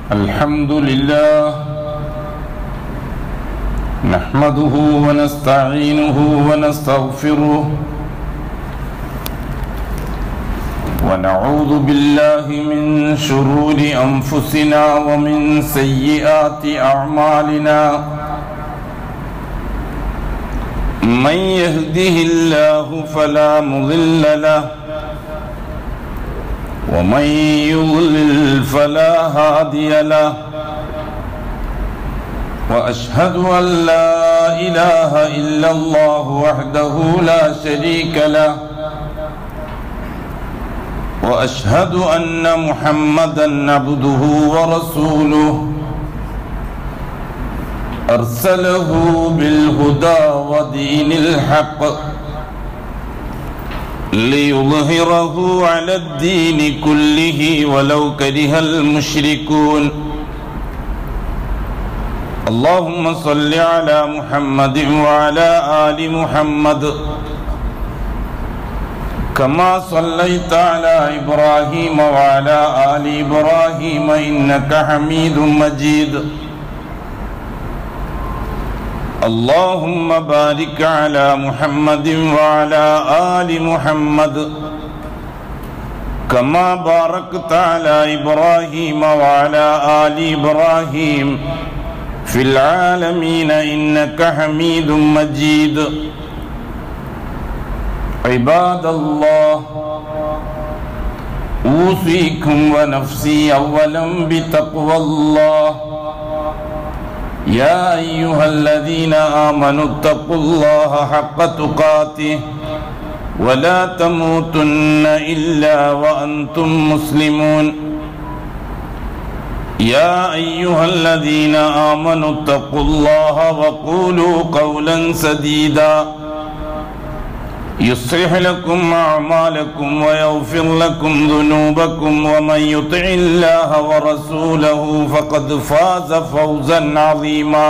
الحمد لله نحمده ونستعينه ونستغفره ونعوذ بالله من شرور أنفسنا ومن سيئات أعمالنا من يهده الله فلا مضل له ومن يضلل فلا هادي له واشهد ان لا اله الا الله وحده لا شريك له واشهد ان محمدا عبده ورسوله ارسله بالهدى ودين الحق ليظهره على الدين كله ولو كره المشركون اللهم صل على محمد وعلى آل محمد كما صليت على إبراهيم وعلى آل إبراهيم إنك حميد مجيد اللهم بارك على محمد وعلى آل محمد كما باركت على إبراهيم وعلى آل إبراهيم في العالمين إنك حميد مجيد عباد الله أوصيكم ونفسي أولا بتقوى الله يا أيها الذين آمنوا اتقوا الله حق تقاته ولا تموتن إلا وأنتم مسلمون يا أيها الذين آمنوا اتقوا الله وقولوا قولا سديدا يصلح لكم أعمالكم ويغفر لكم ذنوبكم ومن يطع الله ورسوله فقد فاز فوزا عظيما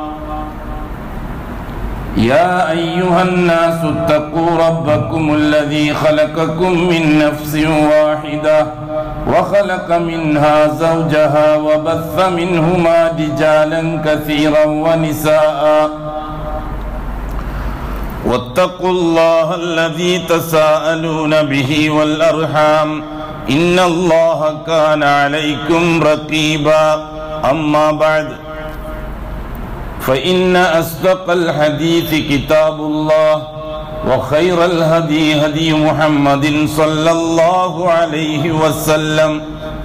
يا أيها الناس اتقوا ربكم الذي خلقكم من نفس واحدة وخلق منها زوجها وبث منهما رجالا كثيرا ونساء واتقوا الله الذي تساءلون به والأرحام إن الله كان عليكم رقيبا أما بعد فإن أصدق الحديث كتاب الله وخير الهدي هدي محمد صلى الله عليه وسلم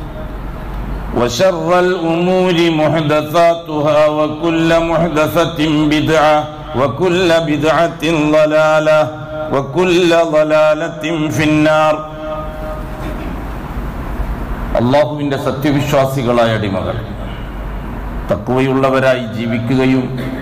وشر الأمور محدثاتها وكل محدثة بدعة وكل بدعة ضلالة وكل ضلالة في النار അള്ളാഹുവിൻ്റെ സത്യവിശ്വാസികളായ അടിമകൾ തക്കുവയുള്ളവരായി ജീവിക്കുകയും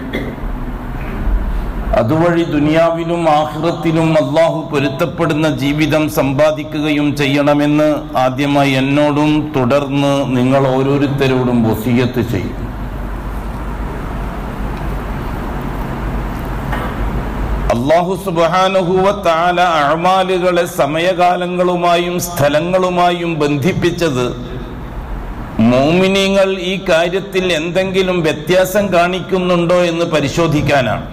അതുവഴി ദുനിയാവിലും ആഹ്റത്തിലും അള്ളാഹു പൊരുത്തപ്പെടുന്ന ജീവിതം സമ്പാദിക്കുകയും ചെയ്യണമെന്ന് ആദ്യമായി എന്നോടും തുടർന്ന് നിങ്ങൾ ഓരോരുത്തരോടും വസീയത്ത് ചെയ്യും അള്ളാഹു സുബാനുഹുവ താല അഴമാലുകളെ സമയകാലങ്ങളുമായും സ്ഥലങ്ങളുമായും ബന്ധിപ്പിച്ചത് മോമിനിങ്ങൾ ഈ കാര്യത്തിൽ എന്തെങ്കിലും വ്യത്യാസം കാണിക്കുന്നുണ്ടോ എന്ന് പരിശോധിക്കാനാണ്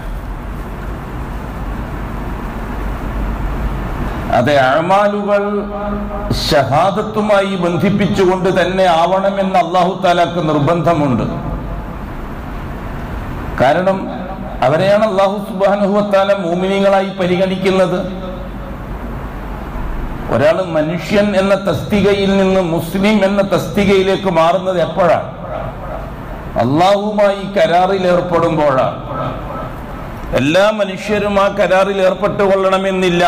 അതെ അഴമാലുകൾ ഷഹാദത്തുമായി ബന്ധിപ്പിച്ചുകൊണ്ട് തന്നെ ആവണമെന്ന് അള്ളാഹു താലാക്ക് നിർബന്ധമുണ്ട് കാരണം അവരെയാണ് അള്ളാഹു സുബാനുഹുവത്താല മോമിനികളായി പരിഗണിക്കുന്നത് ഒരാൾ മനുഷ്യൻ എന്ന തസ്തികയിൽ നിന്ന് മുസ്ലിം എന്ന തസ്തികയിലേക്ക് മാറുന്നത് എപ്പോഴാണ് അള്ളാഹുമായി കരാറിൽ ഏർപ്പെടുമ്പോഴാണ് എല്ലാ മനുഷ്യരും ആ കരാറിൽ ഏർപ്പെട്ടുകൊള്ളണമെന്നില്ല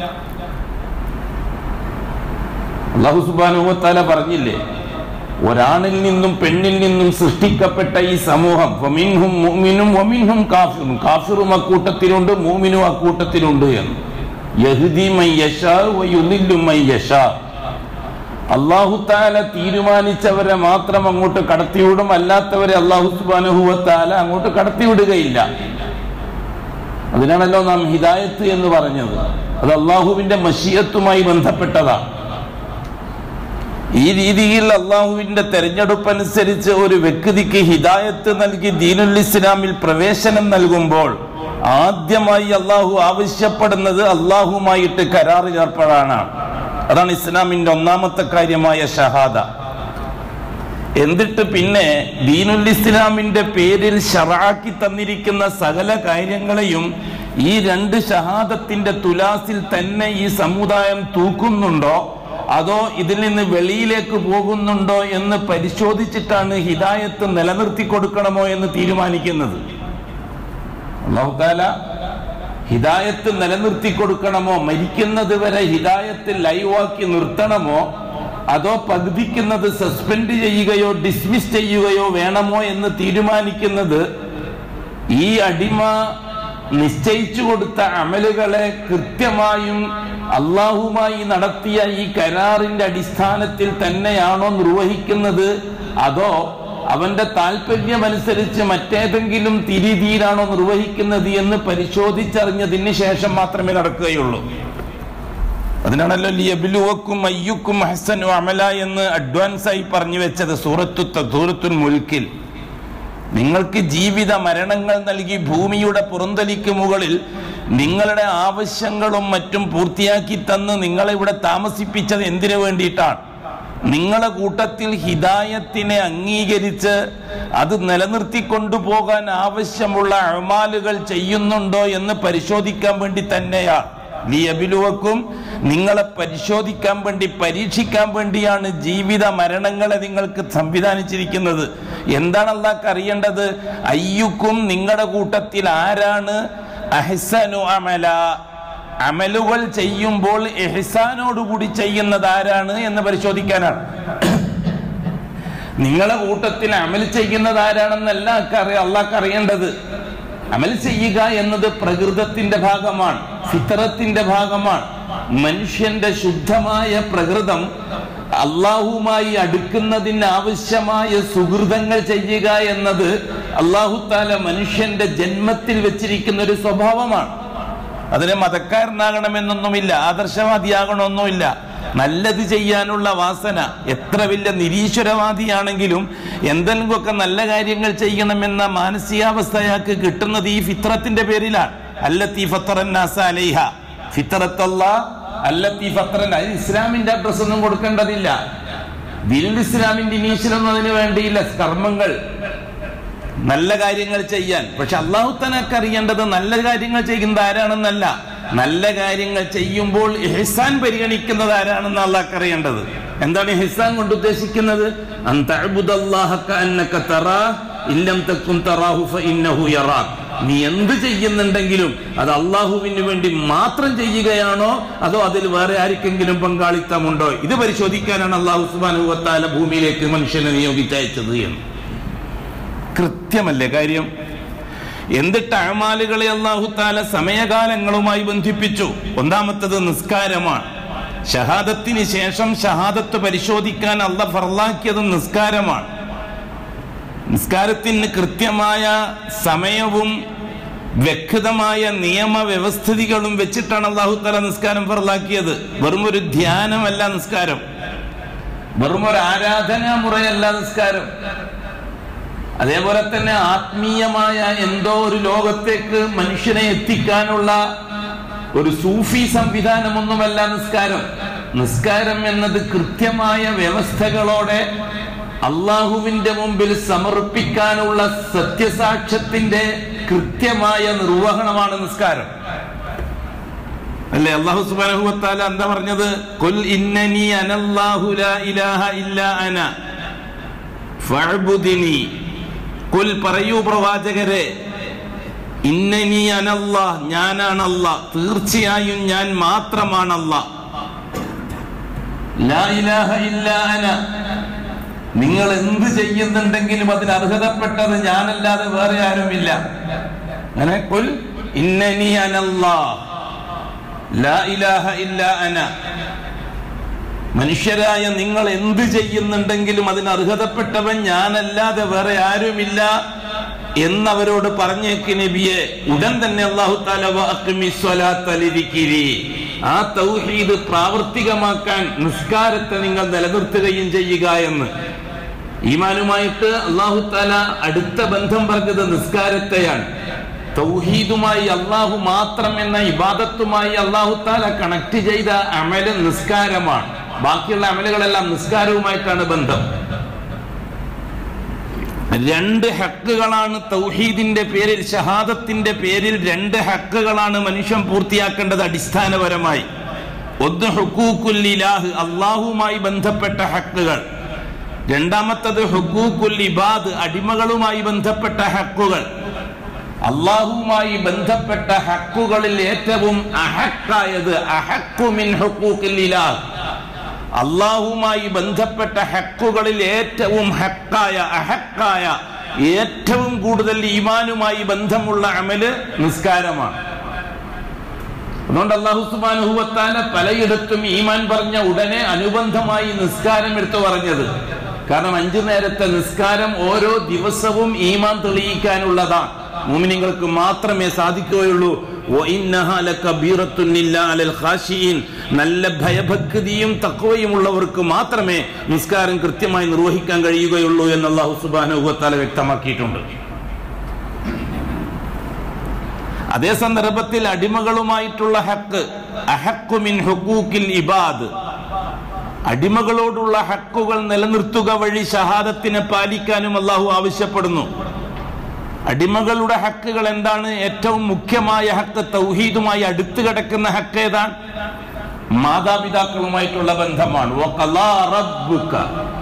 അള്ളാഹു സുബാനുഹത്താല പറഞ്ഞില്ലേ ഒരാണിൽ നിന്നും പെണ്ണിൽ നിന്നും സൃഷ്ടിക്കപ്പെട്ട ഈ സമൂഹം വമിൻഹും മുഅ്മിനും വമിൻഹും കാഫിറും കാഫിറും അക്കൂട്ടത്തിലുണ്ട് മൂമിനും അക്കൂട്ടത്തിലുണ്ട് എന്ന് യഹ്ദി മൻ യശാ വയുദില്ലു മൻ യശാ അള്ളാഹു താല തീരുമാനിച്ചവരെ മാത്രം അങ്ങോട്ട് കടത്തിവിടും അല്ലാത്തവരെ അള്ളാഹു സുബാനുഹുവത്താല അങ്ങോട്ട് കടത്തിവിടുകയില്ല അതിനാണല്ലോ നാം ഹിദായത്ത് എന്ന് പറഞ്ഞത് അത് അള്ളാഹുവിന്റെ മഷിയത്തുമായി ബന്ധപ്പെട്ടതാണ് ഈ രീതിയിൽ അള്ളാഹുവിന്റെ തെരഞ്ഞെടുപ്പ് അനുസരിച്ച് ഒരു വ്യക്തിക്ക് ഹിദായത്ത് നൽകി ദീനുൽ ഇസ്ലാമിൽ പ്രവേശനം നൽകുമ്പോൾ ആദ്യമായി അള്ളാഹു ആവശ്യപ്പെടുന്നത് അള്ളാഹുമായിട്ട് കരാറിൽ ഏർപ്പെടാനാണ് അതാണ് ഇസ്ലാമിന്റെ ഒന്നാമത്തെ കാര്യമായ ഷഹാദ എന്നിട്ട് പിന്നെ ദീനുൽ ഇസ്ലാമിന്റെ പേരിൽ ഷറാക്കി തന്നിരിക്കുന്ന സകല കാര്യങ്ങളെയും ഈ രണ്ട് ഷഹാദത്തിന്റെ തുലാസിൽ തന്നെ ഈ സമുദായം തൂക്കുന്നുണ്ടോ അതോ ഇതിൽ നിന്ന് വെളിയിലേക്ക് പോകുന്നുണ്ടോ എന്ന് പരിശോധിച്ചിട്ടാണ് ഹിദായത്ത് നിലനിർത്തി കൊടുക്കണമോ എന്ന് തീരുമാനിക്കുന്നത് അള്ളാഹുത്താല ഹിദായത്ത് നിലനിർത്തി കൊടുക്കണമോ മരിക്കുന്നത് വരെ ഹിദായത്ത് ലൈവാക്കി നിർത്തണമോ അതോ പകുതിക്കുന്നത് സസ്പെൻഡ് ചെയ്യുകയോ ഡിസ്മിസ് ചെയ്യുകയോ വേണമോ എന്ന് തീരുമാനിക്കുന്നത് ഈ അടിമ നിശ്ചയിച്ചു കൊടുത്ത അമലുകളെ കൃത്യമായും അള്ളാഹുമായി നടത്തിയ ഈ കരാറിന്റെ അടിസ്ഥാനത്തിൽ തന്നെയാണോ നിർവഹിക്കുന്നത് അതോ അവന്റെ താല്പര്യമനുസരിച്ച് മറ്റേതെങ്കിലും തിരിതീരാണോ നിർവഹിക്കുന്നത് എന്ന് പരിശോധിച്ചറിഞ്ഞതിന് ശേഷം മാത്രമേ നടക്കുകയുള്ളൂ അതിനാണല്ലോ ലിയബിലുവക്കും അയ്യുക്കും ഹസനു അമല എന്ന് അഡ്വാൻസ് ആയി പറഞ്ഞു വെച്ചത് സൂറത്തു സൂറത്തുൽ മുൽക്കിൽ നിങ്ങൾക്ക് ജീവിത മരണങ്ങൾ നൽകി ഭൂമിയുടെ പുറന്തലിക്ക് മുകളിൽ നിങ്ങളുടെ ആവശ്യങ്ങളും മറ്റും പൂർത്തിയാക്കി തന്ന് നിങ്ങളെ ഇവിടെ താമസിപ്പിച്ചത് എന്തിനു വേണ്ടിയിട്ടാണ് നിങ്ങളെ കൂട്ടത്തിൽ ഹിദായത്തിനെ അംഗീകരിച്ച് അത് നിലനിർത്തി കൊണ്ടുപോകാൻ ആവശ്യമുള്ള അമാലുകൾ ചെയ്യുന്നുണ്ടോ എന്ന് പരിശോധിക്കാൻ വേണ്ടി തന്നെയാണ് ലിയബിലുവക്കും നിങ്ങളെ പരിശോധിക്കാൻ വേണ്ടി പരീക്ഷിക്കാൻ വേണ്ടിയാണ് ജീവിത മരണങ്ങളെ നിങ്ങൾക്ക് സംവിധാനിച്ചിരിക്കുന്നത് എന്താണ് അള്ളാഹ് അറിയേണ്ടത് അയ്യുക്കും നിങ്ങളുടെ കൂട്ടത്തിൽ ആരാണ് അഹ്സനു അമല അമലുകൾ ചെയ്യുമ്പോൾ എഹ്സാനോടുകൂടി ചെയ്യുന്നത് ആരാണ് എന്ന് പരിശോധിക്കാനാണ് നിങ്ങളെ കൂട്ടത്തിൽ അമൽ ചെയ്യുന്നത് ആരാണെന്നല്ല അള്ളാഹ് അറിയേണ്ടത് അമൽ ചെയ്യുക എന്നത് പ്രകൃതത്തിന്റെ ഭാഗമാണ് ഫിത്തറത്തിന്റെ ഭാഗമാണ് മനുഷ്യന്റെ ശുദ്ധമായ പ്രകൃതം അള്ളാഹുമായി അടുക്കുന്നതിന് ആവശ്യമായ സുഹൃതങ്ങൾ ചെയ്യുക എന്നത് അള്ളാഹു താല മനുഷ്യന്റെ ജന്മത്തിൽ വെച്ചിരിക്കുന്ന ഒരു സ്വഭാവമാണ് അതിന് മതക്കാരനാകണമെന്നൊന്നുമില്ല ആദർശവാദിയാകണമെന്നൊന്നുമില്ല നല്ലത് ചെയ്യാനുള്ള വാസന എത്ര വലിയ നിരീശ്വരവാദിയാണെങ്കിലും എന്തെങ്കിലുമൊക്കെ നല്ല കാര്യങ്ങൾ ചെയ്യണമെന്ന മാനസികാവസ്ഥ അയാൾക്ക് കിട്ടുന്നത് ഈ ഫിത്രത്തിന്റെ പേരിലാണ് അല്ലത്തി ഫത്തറന്നാസ അലൈഹ ഫിത്രത്തല്ല അല്ലത്തി ഫത്രൻ അതിന് ഇസ്ലാമിന്റെ അഡ്രസ് ഒന്നും കൊടുക്കേണ്ടതില്ല ദിൽ ഇസ്ലാമിന്റെ ഇനീഷ്യലൊന്നും അതിന് വേണ്ടിയില്ല കർമ്മങ്ങൾ നല്ല കാര്യങ്ങൾ ചെയ്യാൻ പക്ഷെ അള്ളാഹു തനക്ക് അറിയേണ്ടത് നല്ല കാര്യങ്ങൾ ചെയ്യുന്നത് ആരാണെന്നല്ല നല്ല കാര്യങ്ങൾ ചെയ്യുമ്പോൾ എഹ്സാൻ പരിഗണിക്കുന്നത് ആരാണെന്ന് അള്ളാഹ് അറിയേണ്ടത് എന്താണ് എഹ്സാൻ കൊണ്ട് ഉദ്ദേശിക്കുന്നത് നീ എന്ത് ചെയ്യുന്നുണ്ടെങ്കിലും അത് അള്ളാഹുവിന് വേണ്ടി മാത്രം ചെയ്യുകയാണോ അതോ അതിൽ വേറെ ആർക്കെങ്കിലും പങ്കാളിത്തമുണ്ടോ ഇത് പരിശോധിക്കാനാണ് അള്ളാഹു സുബാനുവത്താല ഭൂമിയിലേക്ക് മനുഷ്യനെ നിയോഗിച്ചയച്ചത് എന്ന് കൃത്യമല്ലേ കാര്യം എന്നിട്ട് അഴമാലുകളെ അള്ളാഹു താല സമയകാലങ്ങളുമായി ബന്ധിപ്പിച്ചു ഒന്നാമത്തത് നിസ്കാരമാണ് ഷഹാദത്തിന് ശേഷം ഷഹാദത്ത് പരിശോധിക്കാൻ അല്ല ഫർലാക്കിയത് നിസ്കാരമാണ് നിസ്കാരത്തിന് കൃത്യമായ സമയവും വ്യക്തമായ നിയമവ്യവസ്ഥിതികളും വെച്ചിട്ടാണ് അള്ളാഹു താല നിസ്കാരം ഫർലാക്കിയത് വെറും ഒരു ധ്യാനമല്ല നിസ്കാരം വെറും ഒരു ആരാധനാ മുറയല്ല നിസ്കാരം അതേപോലെ തന്നെ ആത്മീയമായ എന്തോ ഒരു ലോകത്തേക്ക് മനുഷ്യനെ എത്തിക്കാനുള്ള ഒരു സൂഫി സംവിധാനമൊന്നുമല്ല നിസ്കാരം നിസ്കാരം എന്നത് കൃത്യമായ വ്യവസ്ഥകളോടെ അള്ളാഹുവിന്റെ മുമ്പിൽ സമർപ്പിക്കാനുള്ള സത്യസാക്ഷ്യത്തിന്റെ കൃത്യമായ നിർവഹണമാണ് നിസ്കാരം അല്ലേ അള്ളാഹു സുബാനഹുവത്താല എന്താ പറഞ്ഞത് കൊൽ ഇന്നനി അനല്ലാഹു ലാ ഇലാഹ ഇല്ല അന ഫഅ്ബുദിനി കുൽ പറയൂ പ്രവാചകരെ ഇന്നനി അനല്ല ഞാനാണല്ല തീർച്ചയായും ഞാൻ മാത്രമാണല്ല ലാ ഇലാഹ ഇല്ല അന നിങ്ങൾ എന്ത് ചെയ്യുന്നുണ്ടെങ്കിലും അതിന് അർഹതപ്പെട്ടത് ഞാനല്ലാതെ വേറെ ആരുമില്ല അങ്ങനെ കുൽ ഇന്നനി അനല്ല ലാ ഇലാഹ ഇല്ല അന മനുഷ്യരായ നിങ്ങൾ എന്ത് ചെയ്യുന്നുണ്ടെങ്കിലും അതിന് അർഹതപ്പെട്ടവൻ ഞാനല്ലാതെ വേറെ ആരുമില്ല എന്നവരോട് പറഞ്ഞേക്ക് നബിയെ ഉടൻ തന്നെ അള്ളാഹു താല വഅഖിമി സ്വലാത്ത ലിദിക്രി. ആ തൗഹീദ് പ്രാവർത്തികമാക്കാൻ നിസ്കാരത്തെ നിങ്ങൾ നിലനിർത്തുകയും ചെയ്യുക എന്ന് ഈമാനുമായിട്ട് അള്ളാഹു താല അടുത്ത ബന്ധം പറഞ്ഞത് നിസ്കാരത്തെയാണ് തൗഹീദുമായി അള്ളാഹു മാത്രം എന്ന ഇബാദത്തുമായി അള്ളാഹു താല കണക്ട് ചെയ്ത അമല് നിസ്കാരമാണ് ബാക്കിയുള്ള അമലുകളെല്ലാം നിസ്കാരവുമായിട്ടാണ് ബന്ധം രണ്ട് ഹക്കുകളാണ് തൗഹീദിന്റെ പേരിൽ ഷഹാദത്തിന്റെ പേരിൽ രണ്ട് ഹക്കുകളാണ് മനുഷ്യൻ പൂർത്തിയാക്കേണ്ടത് അടിസ്ഥാനപരമായി ഒന്ന് ഹുക്കൂക്കുൽ ഇലാഹ് അള്ളാഹുമായി ബന്ധപ്പെട്ട ഹക്കുകൾ രണ്ടാമത്തത് ഹുക്കൂക്കുൽ ഇബാദ് അടിമകളുമായി ബന്ധപ്പെട്ട ഹക്കുകൾ അള്ളാഹുമായി ബന്ധപ്പെട്ട ഹക്കുകളിൽ ഏറ്റവും അഹക്കായത് അഹക്കു മിൻ ഹുക്കൂക്കിൽ ഇലാഹ് അള്ളാഹുമായി ബന്ധപ്പെട്ട ഹക്കുകളിൽ ഏറ്റവും ഹക്കായ അഹക്കായ ഏറ്റവും കൂടുതൽ ഈമാനുമായി ബന്ധമുള്ള അമല് നിസ്കാരമാണ് അതുകൊണ്ട് അള്ളാഹു സുബാനുഹുവത്താല പലയിടത്തും ഈമാൻ പറഞ്ഞ ഉടനെ അനുബന്ധമായി നിസ്കാരം എടുത്തു പറഞ്ഞത് കാരണം അഞ്ചു നേരത്തെ നിസ്കാരം ഓരോ ദിവസവും ഈമാൻ തെളിയിക്കാനുള്ളതാണ് മൂമിനിങ്ങൾക്ക് മാത്രമേ സാധിക്കുകയുള്ളൂ വഇന്നഹാ ലകബീറത്തുൻ ഇല്ലാ അലൽ ഖാശിഈൻ. നല്ല ഭയഭക്തിയും തക്വയും ഉള്ളവർക്ക് മാത്രമേ നിസ്കാരം കൃത്യമായി നിർവഹിക്കാൻ കഴിയുകയുള്ളൂ എന്ന് അള്ളാഹു സുബാനുഹു വത്താല വ്യക്തമാക്കിയിട്ടുണ്ട് അതേ സന്ദർഭത്തിൽ അടിമകളുമായിട്ടുള്ള ഹക്ക് അഹക്കു മിൻ ഹുക്കൂക്കിൽ ഇബാദ് അടിമകളോടുള്ള ഹക്കുകൾ നിലനിർത്തുക വഴി ഷഹാദത്തിനെ പാലിക്കാനും അള്ളാഹു ആവശ്യപ്പെടുന്നു അടിമകളുടെ ഹക്കുകൾ എന്താണ് ഏറ്റവും മുഖ്യമായ ഹക്ക് തൗഹീദുമായി അടുത്ത് കിടക്കുന്ന ഹക്ക് ഏതാണ് മാതാപിതാക്കളുമായിട്ടുള്ള ബന്ധമാണ് വഖലാ റബ്ബുക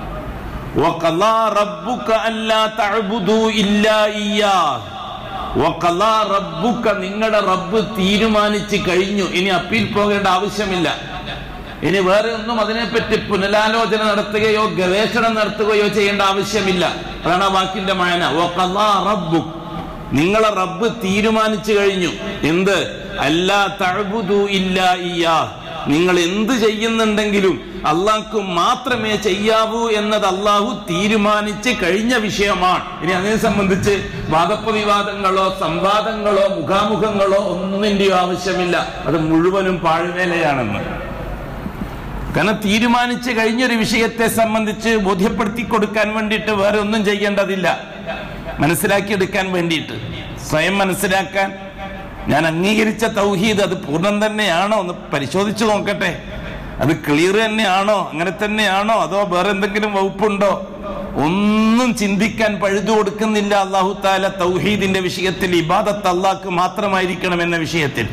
വഖലാ റബ്ബുക അല്ലാ തഅബുദു ഇല്ലാ ഇയ്യാഹ് വഖലാ റബ്ബുക നിങ്ങളുടെ റബ്ബ് തീരുമാനിച്ചു കഴിഞ്ഞു ഇനി അപ്പീൽ പോകേണ്ട ആവശ്യമില്ല ഇനി വേറെ ഒന്നും അതിനെപ്പറ്റി പുനരാലോചന നടത്തുകയോ ഗവേഷണം നടത്തുകയോ ചെയ്യേണ്ട ആവശ്യമില്ല അതാണ് ആ വാക്കിന്റെ മായന വഖലാ റബ്ബുക് നിങ്ങളെ റബ്ബ് തീരുമാനിച്ചു കഴിഞ്ഞു എന്ത് അല്ലാ തഅബുദു ഇല്ലാ ഇയ്യാഹ് നിങ്ങൾ എന്ത് ചെയ്യുന്നുണ്ടെങ്കിലും അള്ളാഹ്ക്ക് മാത്രമേ ചെയ്യാവൂ എന്നത് അള്ളാഹു തീരുമാനിച്ച് കഴിഞ്ഞ വിഷയമാണ് ഇനി അതിനെ സംബന്ധിച്ച് വാദപ്രതിവാദങ്ങളോ സംവാദങ്ങളോ മുഖാമുഖങ്ങളോ ഒന്നിന്റെയോ ആവശ്യമില്ല അത് മുഴുവനും പാഴ്വേലയാണെന്ന് കാരണം തീരുമാനിച്ച് കഴിഞ്ഞൊരു വിഷയത്തെ സംബന്ധിച്ച് ബോധ്യപ്പെടുത്തി കൊടുക്കാൻ വേണ്ടിയിട്ട് വേറെ ഒന്നും ചെയ്യേണ്ടതില്ല മനസ്സിലാക്കിയെടുക്കാൻ വേണ്ടിയിട്ട് സ്വയം മനസ്സിലാക്കാൻ ഞാൻ അംഗീകരിച്ച തൗഹീദ് അത് പൂർണ്ണം തന്നെയാണോ ഒന്ന് പരിശോധിച്ചു നോക്കട്ടെ അത് ക്ലിയർ തന്നെയാണോ അങ്ങനെ തന്നെയാണോ അതോ വേറെ എന്തെങ്കിലും വകുപ്പുണ്ടോ ഒന്നും ചിന്തിക്കാൻ പഴുതു കൊടുക്കുന്നില്ല അള്ളാഹു താല തൗഹീദിന്റെ വിഷയത്തിൽ ഇബാദത്ത് അള്ളാഹ്ക്ക് മാത്രമായിരിക്കണം എന്ന വിഷയത്തിൽ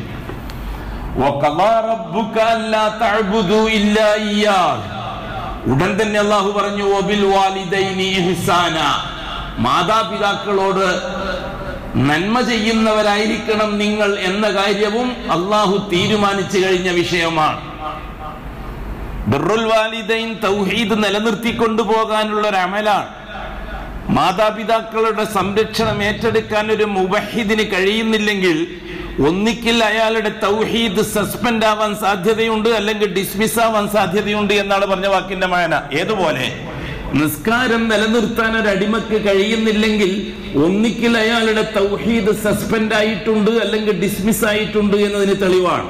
وقضى ربك ألا تعبدوا إلا إياه ഉടൻ തന്നെ അള്ളാഹു പറഞ്ഞു ഒബിൽ വാലിദൈനി ഇഹ്സാന മാതാപിതാക്കളോട് നന്മ ചെയ്യുന്നവരായിരിക്കണം നിങ്ങൾ എന്ന കാര്യവും അള്ളാഹു തീരുമാനിച്ചു കഴിഞ്ഞ വിഷയമാണ് ബിർറുൽ വാലിദൈൻ തൗഹീദ് നിലനിർത്തിക്കൊണ്ടു പോകാനുള്ള ഒരു അമലാണ് മാതാപിതാക്കളുടെ സംരക്ഷണം ഏറ്റെടുക്കാൻ ഒരു മുബഹിദിന് കഴിയുന്നില്ലെങ്കിൽ ഒന്നിക്കിൽ അയാളുടെ തൗഹീദ് സസ്പെൻഡ് ആവാൻ സാധ്യതയുണ്ട് അല്ലെങ്കിൽ ഡിസ്മിസ് ആവാൻ സാധ്യതയുണ്ട് എന്നാണ് പറഞ്ഞ വാക്കിന്റെ മായന ഏതുപോലെ നിസ്കാരം നിലനിർത്താൻ ഒരു അടിമക്ക് കഴിയുന്നില്ലെങ്കിൽ ഒന്നിക്കിൽ അയാളുടെ തൗഹീദ് സസ്പെൻഡ് ആയിട്ടുണ്ട് അല്ലെങ്കിൽ ഡിസ്മിസ് ആയിട്ടുണ്ട് എന്നതിന് തെളിവാണ്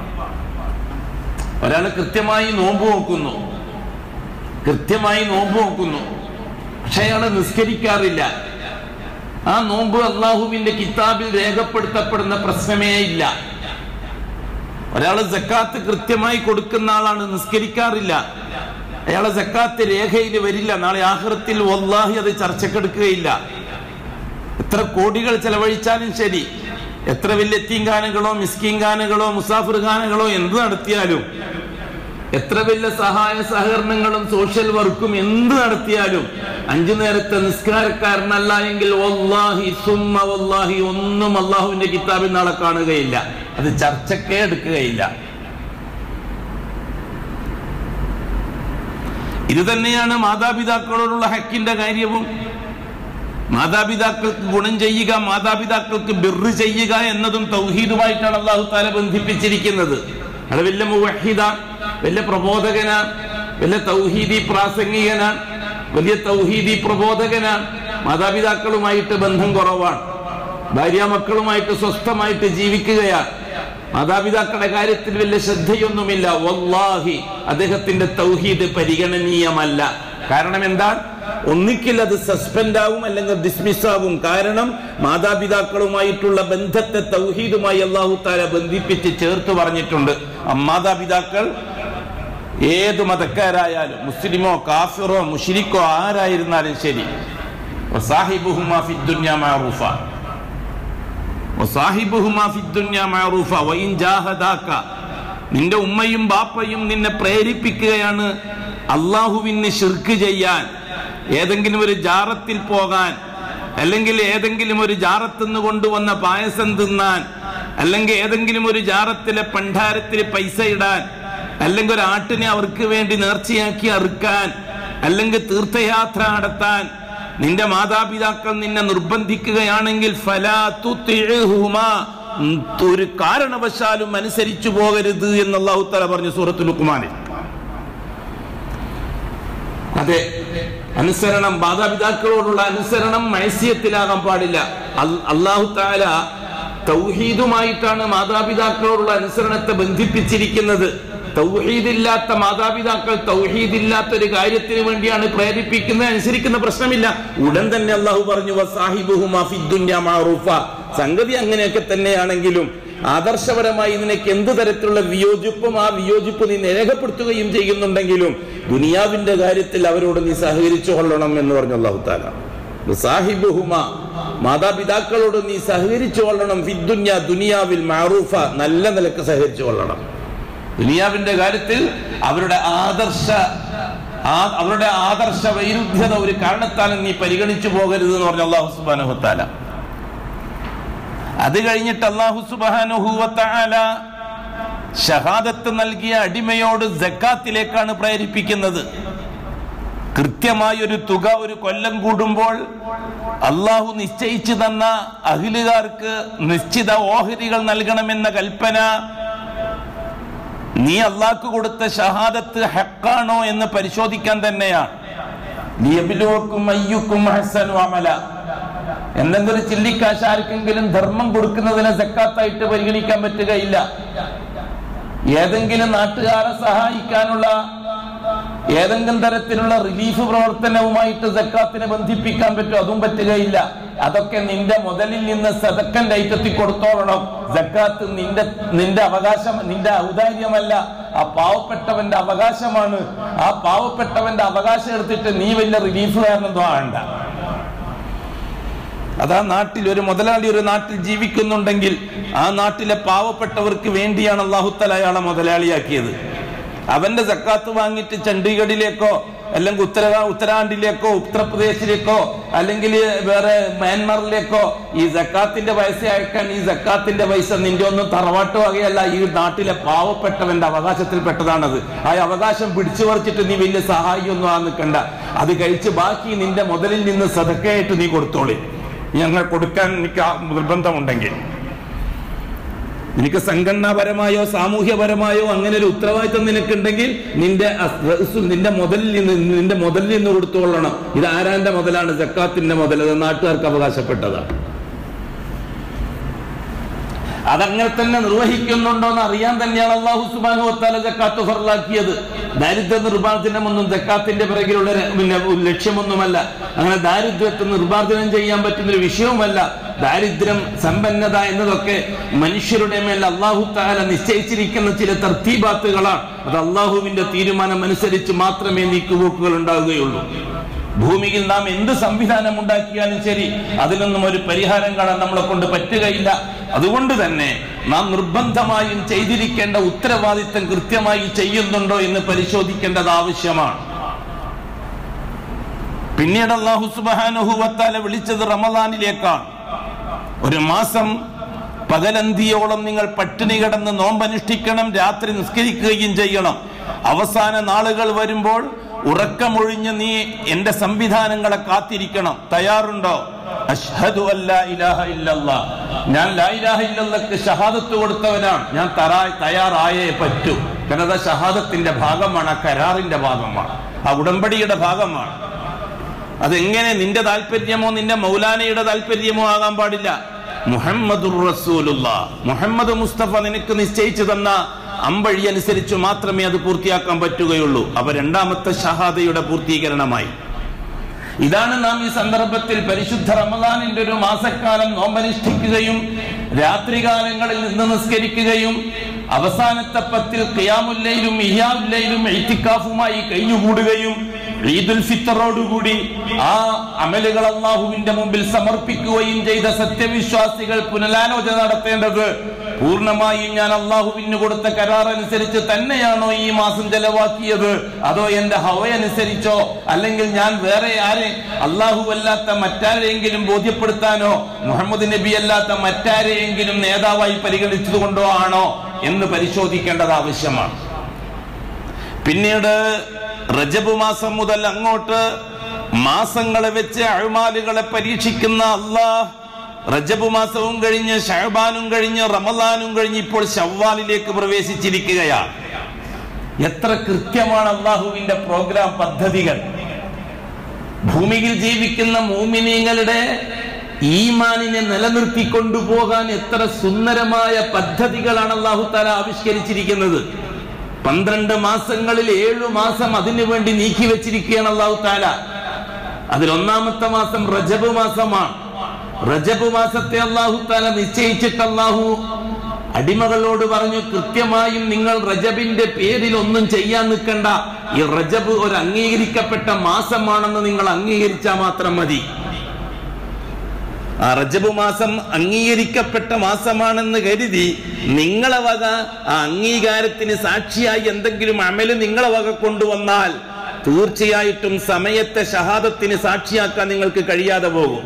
ഒരാൾ കൃത്യമായി നോമ്പ് നോക്കുന്നു കൃത്യമായി നോമ്പ് നോക്കുന്നു പക്ഷെ അയാൾ നിസ്കരിക്കാറില്ല ആ നോമ്പ് അള്ളാഹുവിന്റെ കിതാബിൽ രേഖപ്പെടുത്തപ്പെടുന്ന പ്രശ്നമേ ഇല്ല ഒരാൾ ജക്കാത്ത് കൃത്യമായി കൊടുക്കുന്ന ആളാണ് നിസ്കരിക്കാറില്ല അയാളെ ജക്കാത്ത് രേഖയിൽ വരില്ല നാളെ ആഹൃത്തിൽ വല്ലാഹി അത് ചർച്ചക്കെടുക്കുകയില്ല എത്ര കോടികൾ ചെലവഴിച്ചാലും ശരി എത്ര വലിയ എത്തീങ്കാനകളോ മിസ്കീങ്കാനകളോ മുസാഫിർ ഖാനകളോ എന്ത് നടത്തിയാലും എത്ര വലിയ സഹായ സഹകരണങ്ങളും സോഷ്യൽ വർക്കും എന്ത് നടത്തിയാലും അഞ്ചു നേരത്തെ നിസ്കാരക്കാരനല്ല എങ്കിൽ വല്ലാഹി സുമ്മ വല്ലാഹി ഒന്നും അള്ളാഹുവിന്റെ കിതാബിൽ നാളെ കാണുകയില്ല അത് ചർച്ചക്കേ എടുക്കുകയില്ല ഇത് തന്നെയാണ് മാതാപിതാക്കളോടുള്ള ഹക്കിന്റെ കാര്യവും മാതാപിതാക്കൾക്ക് ഗുണം ചെയ്യുക മാതാപിതാക്കൾക്ക് ബിറ് ചെയ്യുക എന്നതും തൗഹീദുമായിട്ടാണ് അള്ളാഹു താല ബന്ധിപ്പിച്ചിരിക്കുന്നത് അത് വലിയ മുവഹിദാൻ വലിയ പ്രബോധകനാണ് വലിയ തൗഹീദി പ്രാസംഗികനാണ് വലിയ തൗഹീദി പ്രബോധകനാണ് മാതാപിതാക്കളുമായിട്ട് ബന്ധം കുറവാണ് ഭാര്യ മക്കളുമായിട്ട് സ്വസ്ഥമായിട്ട് ജീവിക്കുകയാണ് മാതാപിതാക്കളുടെ കാര്യത്തിൽ വലിയ ശ്രദ്ധയൊന്നുമില്ല വല്ലാഹി അദ്ദേഹത്തിന്റെ തൗഹീദ് പരിഗണനീയമല്ല കാരണം എന്താ ഒന്നിക്കിൽ അത് സസ്പെൻഡ് ആവും അല്ലെങ്കിൽ ഡിസ്മിസ് ആവും കാരണം മാതാപിതാക്കളുമായിട്ടുള്ള ബന്ധത്തെ തൗഹീദുമായി അള്ളാഹു താല ബന്ധിപ്പിച്ച് ചേർത്ത് പറഞ്ഞിട്ടുണ്ട് ആ മാതാപിതാക്കൾ ഏത് മതക്കാരായാലും മുസ്ലിമോ കാഫിറോ മുഷിരിക്കോ ആരായിരുന്നാലും ശരി വസാഹിബുഹുമാ ഫിദ്ദുന്യ മഅറൂഫ വസാഹിബുഹുമാ ഫിദ്ദുന്യ മഅറൂഫ വഇൻ ജാഹദാക നിന്റെ ഉമ്മയും ബാപ്പയും നിന്നെ പ്രേരിപ്പിക്കുകയാണ് അള്ളാഹുവിന് ഷിർക്ക് ചെയ്യാൻ ഏതെങ്കിലും ഒരു ജാറത്തിൽ പോകാൻ അല്ലെങ്കിൽ ഏതെങ്കിലും ഒരു ജാറത്ത് നിന്ന് കൊണ്ടുവന്ന പായസം തിന്നാൻ അല്ലെങ്കിൽ ഏതെങ്കിലും ഒരു ജാറത്തിലെ പണ്ടാരത്തിൽ പൈസ ഇടാൻ അല്ലെങ്കിൽ ഒരു ആട്ടിനെ അവർക്ക് വേണ്ടി നേർച്ചയാക്കി അറുക്കാൻ അല്ലെങ്കിൽ തീർത്ഥയാത്ര നടത്താൻ നിന്റെ മാതാപിതാക്കൾ നിന്നെ നിർബന്ധിക്കുകയാണെങ്കിൽ ഫലാ തുതിഉഹുമാ. ഉം, ഒരു കാരണവശാലും അനുസരിച്ചു പോകരുത് എന്ന് അള്ളാഹു തല പറഞ്ഞു സൂറത്തുൽ ലുക്മാനിൽ അതെ അനുസരണം മാതാപിതാക്കളോടുള്ള അനുസരണം മത്സ്യത്തിലാകാൻ പാടില്ല അൽ- അള്ളാഹു താല തൗഹീദുമായിട്ടാണ് മാതാപിതാക്കളോടുള്ള അനുസരണത്തെ ബന്ധിപ്പിച്ചിരിക്കുന്നത് തൗഹീദില്ലാത്ത മാതാപിതാക്കൾ തൗഹീദില്ലാത്ത ഒരു കാര്യത്തിന് വേണ്ടിയാണ് പ്രേരിപ്പിക്കുന്നത് അനുസരിക്കുന്ന പ്രശ്നമില്ല ഉടൻ തന്നെ അള്ളാഹു പറഞ്ഞു "വസാഹിബുഹുമാ ഫിദ്ദുന്യ മഅറൂഫ." സംഗതി അങ്ങനെയൊക്കെ തന്നെയാണെങ്കിലും ആദർശപരമായി നിനക്ക് എന്ത് തരത്തിലുള്ള വിയോജിപ്പും ആ വിയോജിപ്പ് നീ രേഖപ്പെടുത്തുകയും ചെയ്യുന്നുണ്ടെങ്കിലും ദുനിയാവിന്റെ കാര്യത്തിൽ അവരോട് നീ സഹകരിച്ചു കൊള്ളണം എന്ന് പറഞ്ഞു അള്ളാഹു താല സാഹിബുഹുമ മാതാപിതാക്കളോട് നീ സഹകരിച്ചു കൊള്ളണം ഫിദ്ദുന്യ ദുനിയാവിൽ മാറൂഫ നല്ല നിലക്ക് സഹകരിച്ചു കൊള്ളണം ദുനിയാവിന്റെ കാര്യത്തിൽ അവരുടെ ആദർശ ആ- അവരുടെ ആദർശ വൈരുദ്ധ്യത ഒരു കാരണത്താലും നീ പരിഗണിച്ചു പോകരുത് എന്ന് പറഞ്ഞു അള്ളാഹു സുബാനുഹത്താല അത് കഴിഞ്ഞിട്ട് അള്ളാഹു സുബാനുഹൂവത്താല ഷഹാദത്ത് നൽകിയ അടിമയോട് ജക്കാത്തിലേക്കാണ് പ്രേരിപ്പിക്കുന്നത് കൃത്യമായൊരു തുക ഒരു കൊല്ലം കൂടുമ്പോൾ അള്ളാഹു നിശ്ചയിച്ചു തന്ന അഖിലുകാർക്ക് നിശ്ചിത ഓഹരികൾ നൽകണമെന്ന കൽപ്പന നീ അള്ളാഹ്ക്ക് കൊടുത്ത ഷഹാദത്ത് ഹക്കാണോ എന്ന് പരിശോധിക്കാൻ തന്നെയാണ് ലിയബ്ലുവക്കും അയ്യുക്കും അഹ്സനു അമല എന്തെങ്കിലും ഒരു ചില്ലിക്കാശ് ആർക്കെങ്കിലും ധർമ്മം കൊടുക്കുന്നതിനെ സക്കാത്തായിട്ട് പരിഗണിക്കാൻ പറ്റുകയില്ല ഏതെങ്കിലും നാട്ടുകാരെ സഹായിക്കാനുള്ള ഏതെങ്കിലും തരത്തിലുള്ള റിലീഫ് പ്രവർത്തനവുമായിട്ട് സക്കാത്തിനെ ബന്ധിപ്പിക്കാൻ പറ്റും അതും പറ്റുകയില്ല അതൊക്കെ നിന്റെ മുതലിൽ നിന്ന് സദക്കന്റെ ഐറ്റത്തിൽ കൊടുത്തോളണം സക്കാത്ത് നിന്റെ നിന്റെ അവകാശം നിന്റെ ഔദാര്യമല്ല ആ പാവപ്പെട്ടവന്റെ അവകാശമാണ് ആ പാവപ്പെട്ടവന്റെ അവകാശം എടുത്തിട്ട് നീ വലിയ റിലീഫുകാരനൊന്നും ആകണ്ട അതാ നാട്ടിൽ ഒരു മുതലാളി ഒരു നാട്ടിൽ ജീവിക്കുന്നുണ്ടെങ്കിൽ ആ നാട്ടിലെ പാവപ്പെട്ടവർക്ക് വേണ്ടിയാണ് അള്ളാഹുത്തല അയാളെ മുതലാളിയാക്കിയത് അവന്റെ സക്കാത്ത് വാങ്ങിയിട്ട് ചണ്ഡീഗഡിലേക്കോ അല്ലെങ്കിൽ ഉത്തര ഉത്തരാഖണ്ഡിലേക്കോ ഉത്തർപ്രദേശിലേക്കോ അല്ലെങ്കിൽ വേറെ മ്യാൻമറിലേക്കോ ഈ സക്കാത്തിന്റെ പൈസ അയക്കാൻ ഈ സക്കാത്തിന്റെ പൈസ നിന്റെ ഒന്നും തറവാട്ട് വകയല്ല ഈ നാട്ടിലെ പാവപ്പെട്ടവന്റെ അവകാശത്തിൽപ്പെട്ടതാണത് ആ അവകാശം പിടിച്ചു പറിച്ചിട്ട് നീ വലിയ സഹായിയൊന്നും ആ നിൽക്കണ്ട അത് കഴിച്ച് ബാക്കി നിന്റെ മുതലിൽ നിന്ന് സതക്കയായിട്ട് നീ കൊടുത്തോളി ഞങ്ങൾ കൊടുക്കാൻ എനിക്ക് ആ നിർബന്ധമുണ്ടെങ്കിൽ നിനക്ക് സംഘടനാപരമായോ സാമൂഹ്യപരമായോ അങ്ങനെ ഒരു ഉത്തരവാദിത്വം നിനക്കുണ്ടെങ്കിൽ നിന്റെ അസ്- നിന്റെ മുതലിൽ നിന്ന് നിന്റെ മുതലിൽ നിന്ന് കൊടുത്തുകൊള്ളണം ഇത് ആരാന്റെ മുതലാണ് ജക്കാത്തിന്റെ മുതൽ അത് നാട്ടുകാർക്ക് അവകാശപ്പെട്ടതാണ് അതങ്ങനെ തന്നെ നിർവഹിക്കുന്നുണ്ടോ എന്ന് അറിയാൻ തന്നെയാണ് അള്ളാഹു സുബാനു വത്താല ജക്കാത്ത് ഫറലാക്കിയത് ദാരിദ്ര്യ നിർമ്മാർജ്ജനം ഒന്നും ജക്കാത്തിന്റെ പിറകിലുള്ള ര- പിന്നെ ഒരു ലക്ഷ്യമൊന്നുമല്ല അങ്ങനെ ദാരിദ്ര്യത്തെ നിർമ്മാർജ്ജനം ചെയ്യാൻ പറ്റുന്ന ഒരു വിഷയവുമല്ല ദാരിദ്ര്യം സമ്പന്നത എന്നതൊക്കെ മനുഷ്യരുടെ മേൽ അള്ളാഹു താല നിശ്ചയിച്ചിരിക്കുന്ന ചില തർത്തീബാത്തുകളാണ് അത് അള്ളാഹുവിന്റെ തീരുമാനം അനുസരിച്ച് മാത്രമേ നീക്കുപോക്കുകൾ ഉണ്ടാവുകയുള്ളൂ ഭൂമിയിൽ നാം എന്ത് സംവിധാനം ഉണ്ടാക്കിയാലും ശരി അതിനൊന്നും ഒരു പരിഹാരം കാണാൻ നമ്മളെ കൊണ്ട് പറ്റുകയില്ല അതുകൊണ്ട് തന്നെ നാം നിർബന്ധമായും ചെയ്തിരിക്കേണ്ട ഉത്തരവാദിത്തം കൃത്യമായി ചെയ്യുന്നുണ്ടോ എന്ന് പരിശോധിക്കേണ്ടത് ആവശ്യമാണ് പിന്നീട് അള്ളാഹു സുബാനുഹുവത്താല വിളിച്ചത് റമദാനിലേക്കാണ് ഒരു മാസം പകലന്തിയോളം നിങ്ങൾ പട്ടിണി കിടന്ന് നോമ്പനുഷ്ഠിക്കണം രാത്രി നിസ്കരിക്കുകയും ചെയ്യണം അവസാന നാളുകൾ വരുമ്പോൾ ഉറക്കമൊഴിഞ്ഞ് നീ എന്റെ സംവിധാനങ്ങളെ കാത്തിരിക്കണം തയ്യാറുണ്ടോ അഷ്ഹദു അല്ലാ ഇലാഹ ഇല്ലല്ലാ ഞാൻ ലാ ഇലാഹ ഇല്ലല്ലക്ക് ഷഹാദത്ത് കൊടുത്തവനാണ് ഞാൻ തറാ തയ്യാറായേ പറ്റൂ കാരണം അത് ഷഹാദത്തിന്റെ ഭാഗമാണ് ആ കരാറിന്റെ ഭാഗമാണ് ആ ഉടമ്പടിയുടെ ഭാഗമാണ് അതെങ്ങനെ നിന്റെ താല്പര്യമോ നിന്റെ മൗലാനയുടെ താല്പര്യമോ ആകാൻ പാടില്ല മുഹമ്മദുർ റസൂലുള്ള മുഹമ്മദ് മുസ്തഫ നിനക്ക് നിശ്ചയിച്ചു തന്ന അമ്പഴി അനുസരിച്ച് മാത്രമേ അത് പൂർത്തിയാക്കാൻ പറ്റുകയുള്ളൂ അപ്പൊ രണ്ടാമത്തെ ഷഹാദയുടെ പൂർത്തീകരണമായി ഇതാണ് നാം ഈ സന്ദർഭത്തിൽ പരിശുദ്ധ റമദാനിന്റെ ഒരു മാസക്കാലം നോമ്പനുഷ്ഠിക്കുകയും രാത്രികാലങ്ങളിൽ നിന്ന് നിസ്കരിക്കുകയും അവസാനത്തെ പത്തിൽ ഖിയാമുല്ലയിലും ഇയാമുല്ലയിലും എഴുത്തിക്കാഫുമായി കഴിഞ്ഞുകൂടുകയും ഈദുൽ ഫിത്തറോടുകൂടി ആ അമലുകൾ അള്ളാഹുവിന്റെ മുമ്പിൽ സമർപ്പിക്കുകയും ചെയ്ത സത്യവിശ്വാസികൾ പുനരാലോചന നടത്തേണ്ടത് പൂർണ്ണമായും ഞാൻ അള്ളാഹുവിന് കൊടുത്ത കരാർ അനുസരിച്ച് തന്നെയാണോ ഈ മാസം ചെലവാക്കിയത് അതോ എന്റെ ഹവയനുസരിച്ചോ അല്ലെങ്കിൽ ഞാൻ വേറെ ആരെ അള്ളാഹു അല്ലാത്ത മറ്റാരെയെങ്കിലും ബോധ്യപ്പെടുത്താനോ മുഹമ്മദ് നബി അല്ലാത്ത മറ്റാരെയെങ്കിലും നേതാവായി പരിഗണിച്ചതുകൊണ്ടോ ആണോ എന്ന് പരിശോധിക്കേണ്ടത് ആവശ്യമാണ് പിന്നീട് റജബ് മാസം മുതൽ അങ്ങോട്ട് മാസങ്ങളെ വെച്ച് അഴുമാലുകളെ പരീക്ഷിക്കുന്ന അള്ളാഹ് റജബ് മാസവും കഴിഞ്ഞ് ഷഹബാനും കഴിഞ്ഞ് റമദാനും കഴിഞ്ഞ് ഇപ്പോൾ ഷവ്വാലിലേക്ക് പ്രവേശിച്ചിരിക്കുകയാണ് എത്ര കൃത്യമാണ് അള്ളാഹുവിന്റെ പ്രോഗ്രാം പദ്ധതികൾ ഭൂമിയിൽ ജീവിക്കുന്ന മൂമിനീങ്ങളുടെ ഈമാനിനെ നിലനിർത്തി കൊണ്ടുപോകാൻ എത്ര സുന്ദരമായ പദ്ധതികളാണ് അള്ളാഹു താല ആവിഷ്കരിച്ചിരിക്കുന്നത് പന്ത്രണ്ട് മാസങ്ങളിൽ ഏഴു മാസം അതിനു വേണ്ടി നീക്കി വെച്ചിരിക്കുകയാണ് അള്ളാഹു താല അതിൽ ഒന്നാമത്തെ മാസം റജബ് മാസമാണ് റജബ് മാസത്തെ അള്ളാഹു താല നിശ്ചയിച്ചിട്ട് അള്ളാഹു അടിമകളോട് പറഞ്ഞു കൃത്യമായും നിങ്ങൾ റജബിന്റെ പേരിൽ ഒന്നും ചെയ്യാൻ നിൽക്കണ്ട ഈ റജബ് ഒരു അംഗീകരിക്കപ്പെട്ട മാസമാണെന്ന് നിങ്ങൾ അംഗീകരിച്ചാൽ മാത്രം മതി ആ റജബ് മാസം അംഗീകരിക്കപ്പെട്ട മാസമാണെന്ന് കരുതി നിങ്ങളെ വക ആ അംഗീകാരത്തിന് സാക്ഷിയായി എന്തെങ്കിലും അമല് നിങ്ങളെ വക കൊണ്ടുവന്നാൽ തീർച്ചയായിട്ടും സമയത്തെ ഷഹാദത്തിന് സാക്ഷിയാക്കാൻ നിങ്ങൾക്ക് കഴിയാതെ പോകും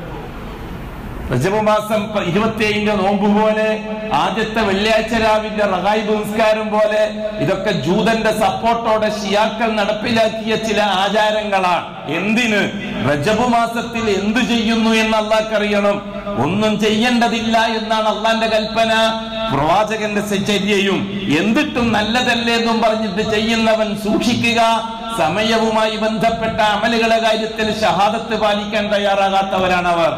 റജബ് മാസം ഇരുപത്തിയേഴിന്റെ നോമ്പ് പോലെ ആദ്യത്തെ വെള്ളിയാഴ്ച രാവിലെ റഹായിബ് നിസ്കാരം പോലെ ഇതൊക്കെ ജൂതന്റെ സപ്പോർട്ടോടെ ഷിയാക്കൾ നടപ്പിലാക്കിയ ചില ആചാരങ്ങളാണ് എന്തിന് റജബ് മാസത്തിൽ എന്തു ചെയ്യുന്നു എന്ന് അള്ളാഹ്ക്കറിയണം ഒന്നും ചെയ്യേണ്ടതില്ല എന്നാണ് അള്ളാന്റെ കൽപ്പന പ്രവാചകന്റെ ചര്യയും എന്തിട്ടും നല്ലതല്ലേ എന്നും പറഞ്ഞിട്ട് ചെയ്യുന്നവൻ സൂക്ഷിക്കുക സമയവുമായി ബന്ധപ്പെട്ട അമലുകളെ കാര്യത്തിൽ ഷഹാദത്ത് പാലിക്കാൻ തയ്യാറാകാത്തവരാണ് അവർ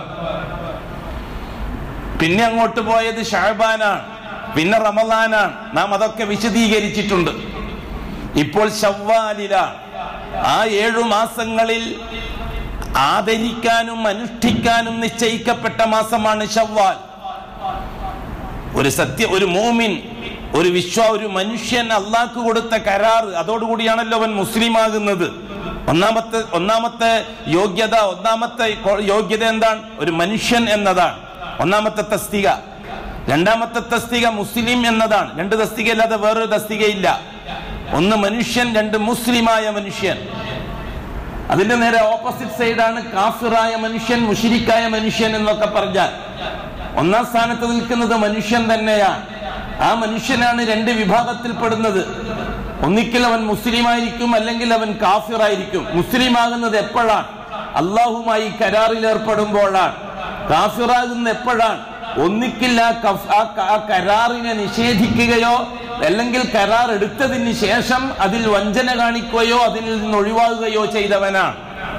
പിന്നെ അങ്ങോട്ട് പോയത് ഷാബാനാണ് പിന്നെ റമദാനാണ് നാം അതൊക്കെ വിശദീകരിച്ചിട്ടുണ്ട് ഇപ്പോൾ ഷവ്വാലിലാണ് ആ ഏഴു മാസങ്ങളിൽ ആദരിക്കാനും അനുഷ്ഠിക്കാനും നിശ്ചയിക്കപ്പെട്ട മാസമാണ് ഷവ്വാൽ ഒരു സത്യ ഒരു മോമിൻ ഒരു വിശ്വ ഒരു മനുഷ്യൻ അള്ളാഹ്ക്ക് കൊടുത്ത കരാർ അതോടുകൂടിയാണല്ലോ അവൻ മുസ്ലിം ആകുന്നത് ഒന്നാമത്തെ ഒന്നാമത്തെ യോഗ്യത ഒന്നാമത്തെ യോഗ്യത എന്താണ് ഒരു മനുഷ്യൻ എന്നതാണ് ഒന്നാമത്തെ തസ്തിക രണ്ടാമത്തെ തസ്തിക മുസ്ലിം എന്നതാണ് രണ്ട് തസ്തിക അല്ലാതെ വേറൊരു തസ്തികയില്ല ഒന്ന് മനുഷ്യൻ രണ്ട് മുസ്ലിമായ മനുഷ്യൻ അതിന്റെ നേരെ ഓപ്പോസിറ്റ് സൈഡാണ് കാഫിറായ മനുഷ്യൻ മുഷിരിക്കായ മനുഷ്യൻ എന്നൊക്കെ പറഞ്ഞാൽ ഒന്നാം സ്ഥാനത്ത് നിൽക്കുന്നത് മനുഷ്യൻ തന്നെയാണ് ആ മനുഷ്യനാണ് രണ്ട് വിഭാഗത്തിൽപ്പെടുന്നത് ഒന്നിക്കൽ അവൻ മുസ്ലിം ആയിരിക്കും അല്ലെങ്കിൽ അവൻ കാഫിറായിരിക്കും മുസ്ലിം ആകുന്നത് എപ്പോഴാണ് അള്ളാഹുമായി കരാറിൽ ഏർപ്പെടുമ്പോഴാണ് കാഫിറാകുന്ന എപ്പോഴാണ് ഒന്നിക്കിൽ ആ കഫ്- ആ ക- ആ കരാറിനെ നിഷേധിക്കുകയോ അല്ലെങ്കിൽ കരാർ എടുത്തതിന് ശേഷം അതിൽ വഞ്ചന കാണിക്കുകയോ അതിൽ നിന്ന് ഒഴിവാകുകയോ ചെയ്തവനാണ്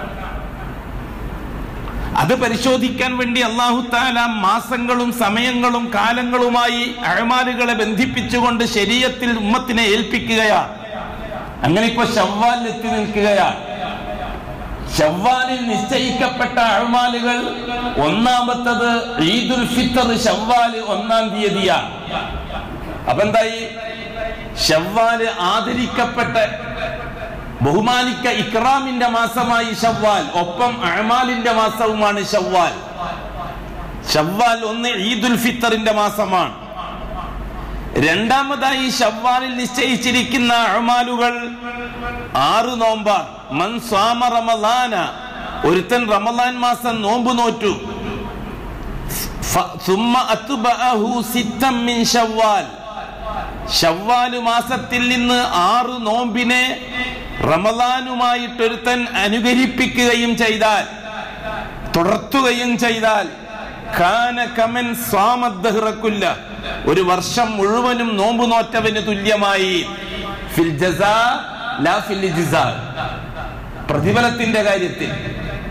അത് പരിശോധിക്കാൻ വേണ്ടി അള്ളാഹു താല മാസങ്ങളും സമയങ്ങളും കാലങ്ങളുമായി അഴമാലുകളെ ബന്ധിപ്പിച്ചുകൊണ്ട് ശരീരത്തിൽ ഉമ്മത്തിനെ ഏൽപ്പിക്കുകയാണ് അങ്ങനെ ഇപ്പൊ ഷവ്വാലിൽ എത്തി നിൽക്കുകയാണ് ഷവ്വാലിൽ നിശ്ചയിക്കപ്പെട്ട അഴമാലുകൾ ഒന്നാമത്തത് ഈദുൽ ഫിത്തർ ഷവ്വാല് ഒന്നാം തീയതിയാണ് അപ്പൊ എന്തായി ഷവ്വാല് ആദരിക്കപ്പെട്ട ബഹുമാനിക്ക ഇക്രാമിന്റെ മാസമായി ഷവ്വാൽ ഒപ്പം അഴമാലിന്റെ മാസവുമാണ് ഷവ്വാൽ ഷവ്വാൽ ഒന്ന് ഈദുൽ ഫിത്തറിന്റെ മാസമാണ് രണ്ടാമതായി ഷവ്വാലിൽ നിശ്ചയിച്ചിരിക്കുന്ന അഴമാലുകൾ ആറ് നോമ്പാണ് മൻ സ്വാമ റമലാന ഒരുത്തൻ റമലാൻ മാസം നോമ്പ് നോറ്റു ഫ- സുമ്മ അത്ബഅഹു സിത്തം മിൻ ഷവ്വാൽ ഷവ്വാല് മാസത്തിൽ നിന്ന് ആറ് നോമ്പിനെ റമദാനുമായിട്ടൊരുത്തൻ അനുകരിപ്പിക്കുകയും ചെയ്താൽ തുടർത്തുകയും ചെയ്താൽ ഖാന കമൻ സ്വാമദ്ദഹ്റക്കുല്ല ഒരു വർഷം മുഴുവനും നോമ്പ് നോറ്റവന് തുല്യമായി ഫിൽ ജസാ ലാ ഫിൽ ഇജ്സാ. പ്രതിഫലത്തിന്റെ കാര്യത്തിൽ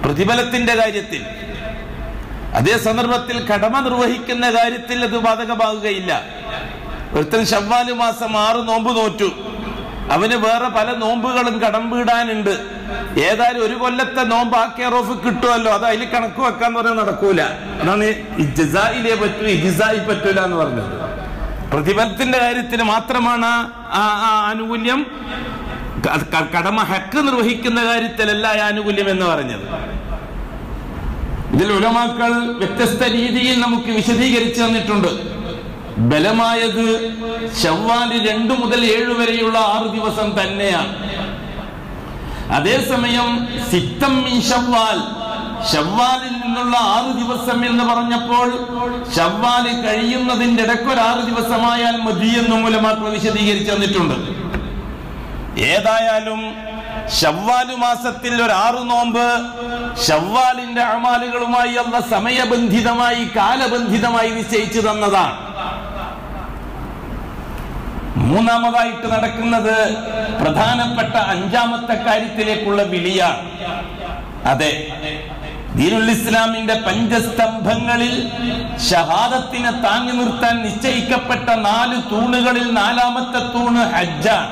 പ്രതിഫലത്തിന്റെ കാര്യത്തിൽ അതേ സന്ദർഭത്തിൽ കടമ നിർവഹിക്കുന്ന കാര്യത്തിൽ അത് ബാധകമാകുകയില്ല ഒരുത്തൻ ഷവ്വാല് മാസം ആറ് നോമ്പ് നോറ്റു അവന് വേറെ പല നോമ്പുകളും കടം വീടാനുണ്ട് ഏതായാലും ഒരു കൊല്ലത്തെ നോമ്പ് ആ കെയർ ഓഫ് കിട്ടുമല്ലോ അത് അതിൽ കണക്ക് വെക്കാന്ന് പറഞ്ഞാൽ നടക്കൂല അതാണ് ഇജസായിലേ പറ്റൂ ഇജിസായി പറ്റൂല എന്ന് പറഞ്ഞത് പ്രതിഫലത്തിന്റെ കാര്യത്തിൽ മാത്രമാണ് ആ ആ ആനുകൂല്യം ക- ക- കടമ ഹക്ക് നിർവഹിക്കുന്ന കാര്യത്തിലല്ല ആ ആനുകൂല്യം എന്ന് പറഞ്ഞത് ഇതിൽ ഉലമാക്കൾ വ്യത്യസ്ത രീതിയിൽ നമുക്ക് വിശദീകരിച്ചു തന്നിട്ടുണ്ട് ബലമായത് ഷവ്വാല് രണ്ടു മുതൽ ഏഴ് വരെയുള്ള ആറ് ദിവസം തന്നെയാണ് അതേസമയം സിത്തം മിൻ ഷവ്വാൽ ഷവ്വാലിൽ നിന്നുള്ള ആറ് ദിവസം എന്ന് പറഞ്ഞപ്പോൾ ഷവ്വാല് കഴിയുന്നതിന്റെ ഇടയ്ക്ക് ഒരു ആറ് ദിവസമായാൽ മതി എന്നും ഉലമാക്കൾ വിശദീകരിച്ചു തന്നിട്ടുണ്ട് ഏതായാലും ഷവ്വാല് മാസത്തിൽ ഒരു ആറു നോമ്പ് ഷവ്വാലിന്റെ അമാലുകളുമായി അല്ല സമയബന്ധിതമായി കാലബന്ധിതമായി നിശ്ചയിച്ചു തന്നതാണ് മൂന്നാമതായിട്ട് നടക്കുന്നത് പ്രധാനപ്പെട്ട അഞ്ചാമത്തെ കാര്യത്തിലേക്കുള്ള വിളിയാണ് അതെ ദീനുൽ ഇസ്ലാമിന്റെ പഞ്ചസ്തംഭങ്ങളിൽ ഷഹാദത്തിനെ താങ്ങി നിർത്താൻ നിശ്ചയിക്കപ്പെട്ട നാല് തൂണുകളിൽ നാലാമത്തെ തൂണ് ഹജ്ജാണ്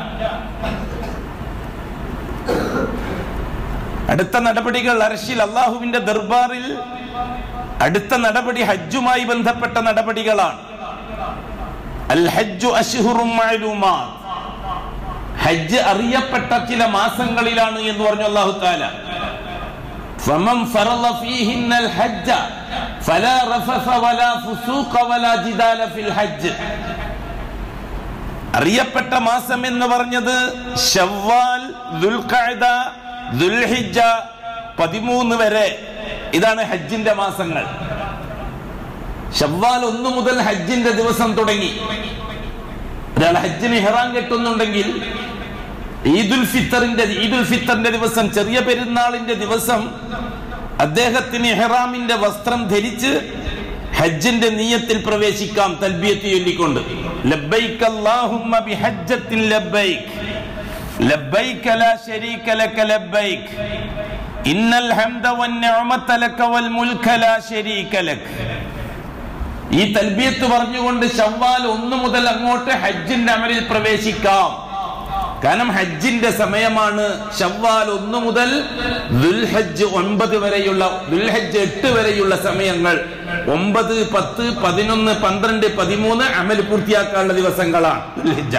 അടുത്ത നടപടികൾ അർഷിൽ അള്ളാഹുവിന്റെ ദർബാറിൽ അടുത്ത നടപടി ഹജ്ജുമായി ബന്ധപ്പെട്ട നടപടികളാണ് അൽ ഹജ്ജു അഷ്ഹുറും മഅലൂമാത്ത് ഹജ്ജ് അറിയപ്പെട്ട ചില മാസങ്ങളിലാണ് എന്ന് പറഞ്ഞു അല്ലാഹു തആല ഫമൻ ഫറള ഫീഹിന്നൽ ഹജ്ജ ഫലാ റഫസ വലാ ഫുസൂഖ വലാ ജിദാല ഫിൽ ഹജ്ജ് അറിയപ്പെട്ട മാസം എന്ന് പറഞ്ഞത് ഷവ്വാൽ ദുൽഖഅദ ദുൽഹിജ്ജ പതിമൂന്ന് വരെ ഇതാണ് ഹജ്ജിന്റെ മാസങ്ങൾ ഷവ്വാൽ ഒന്ന് മുതൽ ഹജ്ജിന്റെ ദിവസം തുടങ്ങി ഒരാൾ ഹജ്ജിന് ഇഹ്റാം കെട്ടുന്നുണ്ടെങ്കിൽ ഈദുൽ ഫിത്തറിന്റെ ഈദുൽ ഫിത്തറിന്റെ ദിവസം ചെറിയ പെരുന്നാളിന്റെ ദിവസം അദ്ദേഹത്തിന് ഇഹ്റാമിന്റെ വസ്ത്രം ധരിച്ച് ഹജ്ജിന്റെ നീയത്തിൽ പ്രവേശിക്കാം തൽബിയത്ത് ചൊല്ലിക്കൊണ്ട് ലബ്ബൈക് അല്ലാഹുമ്മ ബിഹജ്ജത്തിൻ ലബ്ബൈക് ലബ്ബൈക ലാ ശരീക ലക ലബ്ബൈക് ഇന്നൽ ഹംദ വന്നിഅമത ലക വൽ മുൽക ലാ ശരീക ലക് ഈ തൽബിയത്ത് പറഞ്ഞുകൊണ്ട് ഷവ്വാൽ ഒന്ന് മുതൽ അങ്ങോട്ട് ഹജ്ജിന്റെ അമലിൽ പ്രവേശിക്കാം കാരണം ഹജ്ജിന്റെ സമയമാണ് ഷവ്വാൽ ഒന്ന് മുതൽ ദുൽഹജ്ജ് ഒൻപത് വരെയുള്ള ദുൽഹജ്ജ് എട്ട് വരെയുള്ള സമയങ്ങൾ ഒമ്പത് പത്ത് പതിനൊന്ന് പന്ത്രണ്ട് പതിമൂന്ന് അമൽ പൂർത്തിയാക്കാനുള്ള ദിവസങ്ങളാണ് ദുൽഹജ്ജ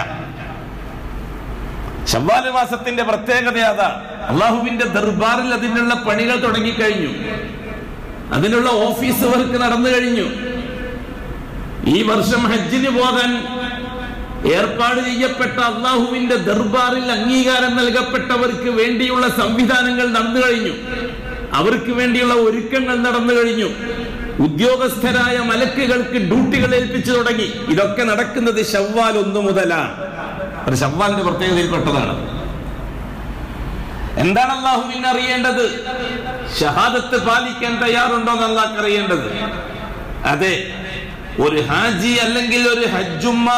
ഷവ്വാൽ മാസത്തിന്റെ പ്രത്യേകത അതാണ് അള്ളാഹുവിന്റെ ദർബാറിൽ അതിനുള്ള പണികൾ തുടങ്ങിക്കഴിഞ്ഞു അതിനുള്ള ഓഫീസ് വർക്ക് നടന്നു കഴിഞ്ഞു ഈ വർഷം ഹജ്ജിന് പോകാൻ ഏർപ്പാട് ചെയ്യപ്പെട്ട അള്ളാഹുവിന്റെ ദർബാറിൽ അംഗീകാരം നൽകപ്പെട്ടവർക്ക് വേണ്ടിയുള്ള സംവിധാനങ്ങൾ നടന്നു കഴിഞ്ഞു അവർക്ക് വേണ്ടിയുള്ള ഒരുക്കങ്ങൾ നടന്നു കഴിഞ്ഞു ഉദ്യോഗസ്ഥരായ മലക്കുകൾക്ക് ഡ്യൂട്ടികൾ ഏൽപ്പിച്ചു തുടങ്ങി ഇതൊക്കെ നടക്കുന്നത് ഷവ്വാൽ ഒന്നു മുതലാണ് ഒരു ഷവ്വാലിന്റെ പ്രത്യേകതയിൽപ്പെട്ടതാണ് എന്താണ് അള്ളാഹുവിന് അറിയേണ്ടത് ഷഹാദത്ത് പാലിക്കാൻ തയ്യാറുണ്ടോ എന്ന് അള്ളാഹ് അറിയേണ്ടത് അതെ ഒരു ഹാജി അല്ലെങ്കിൽ ഒരു ഹജ്ജുമ്മ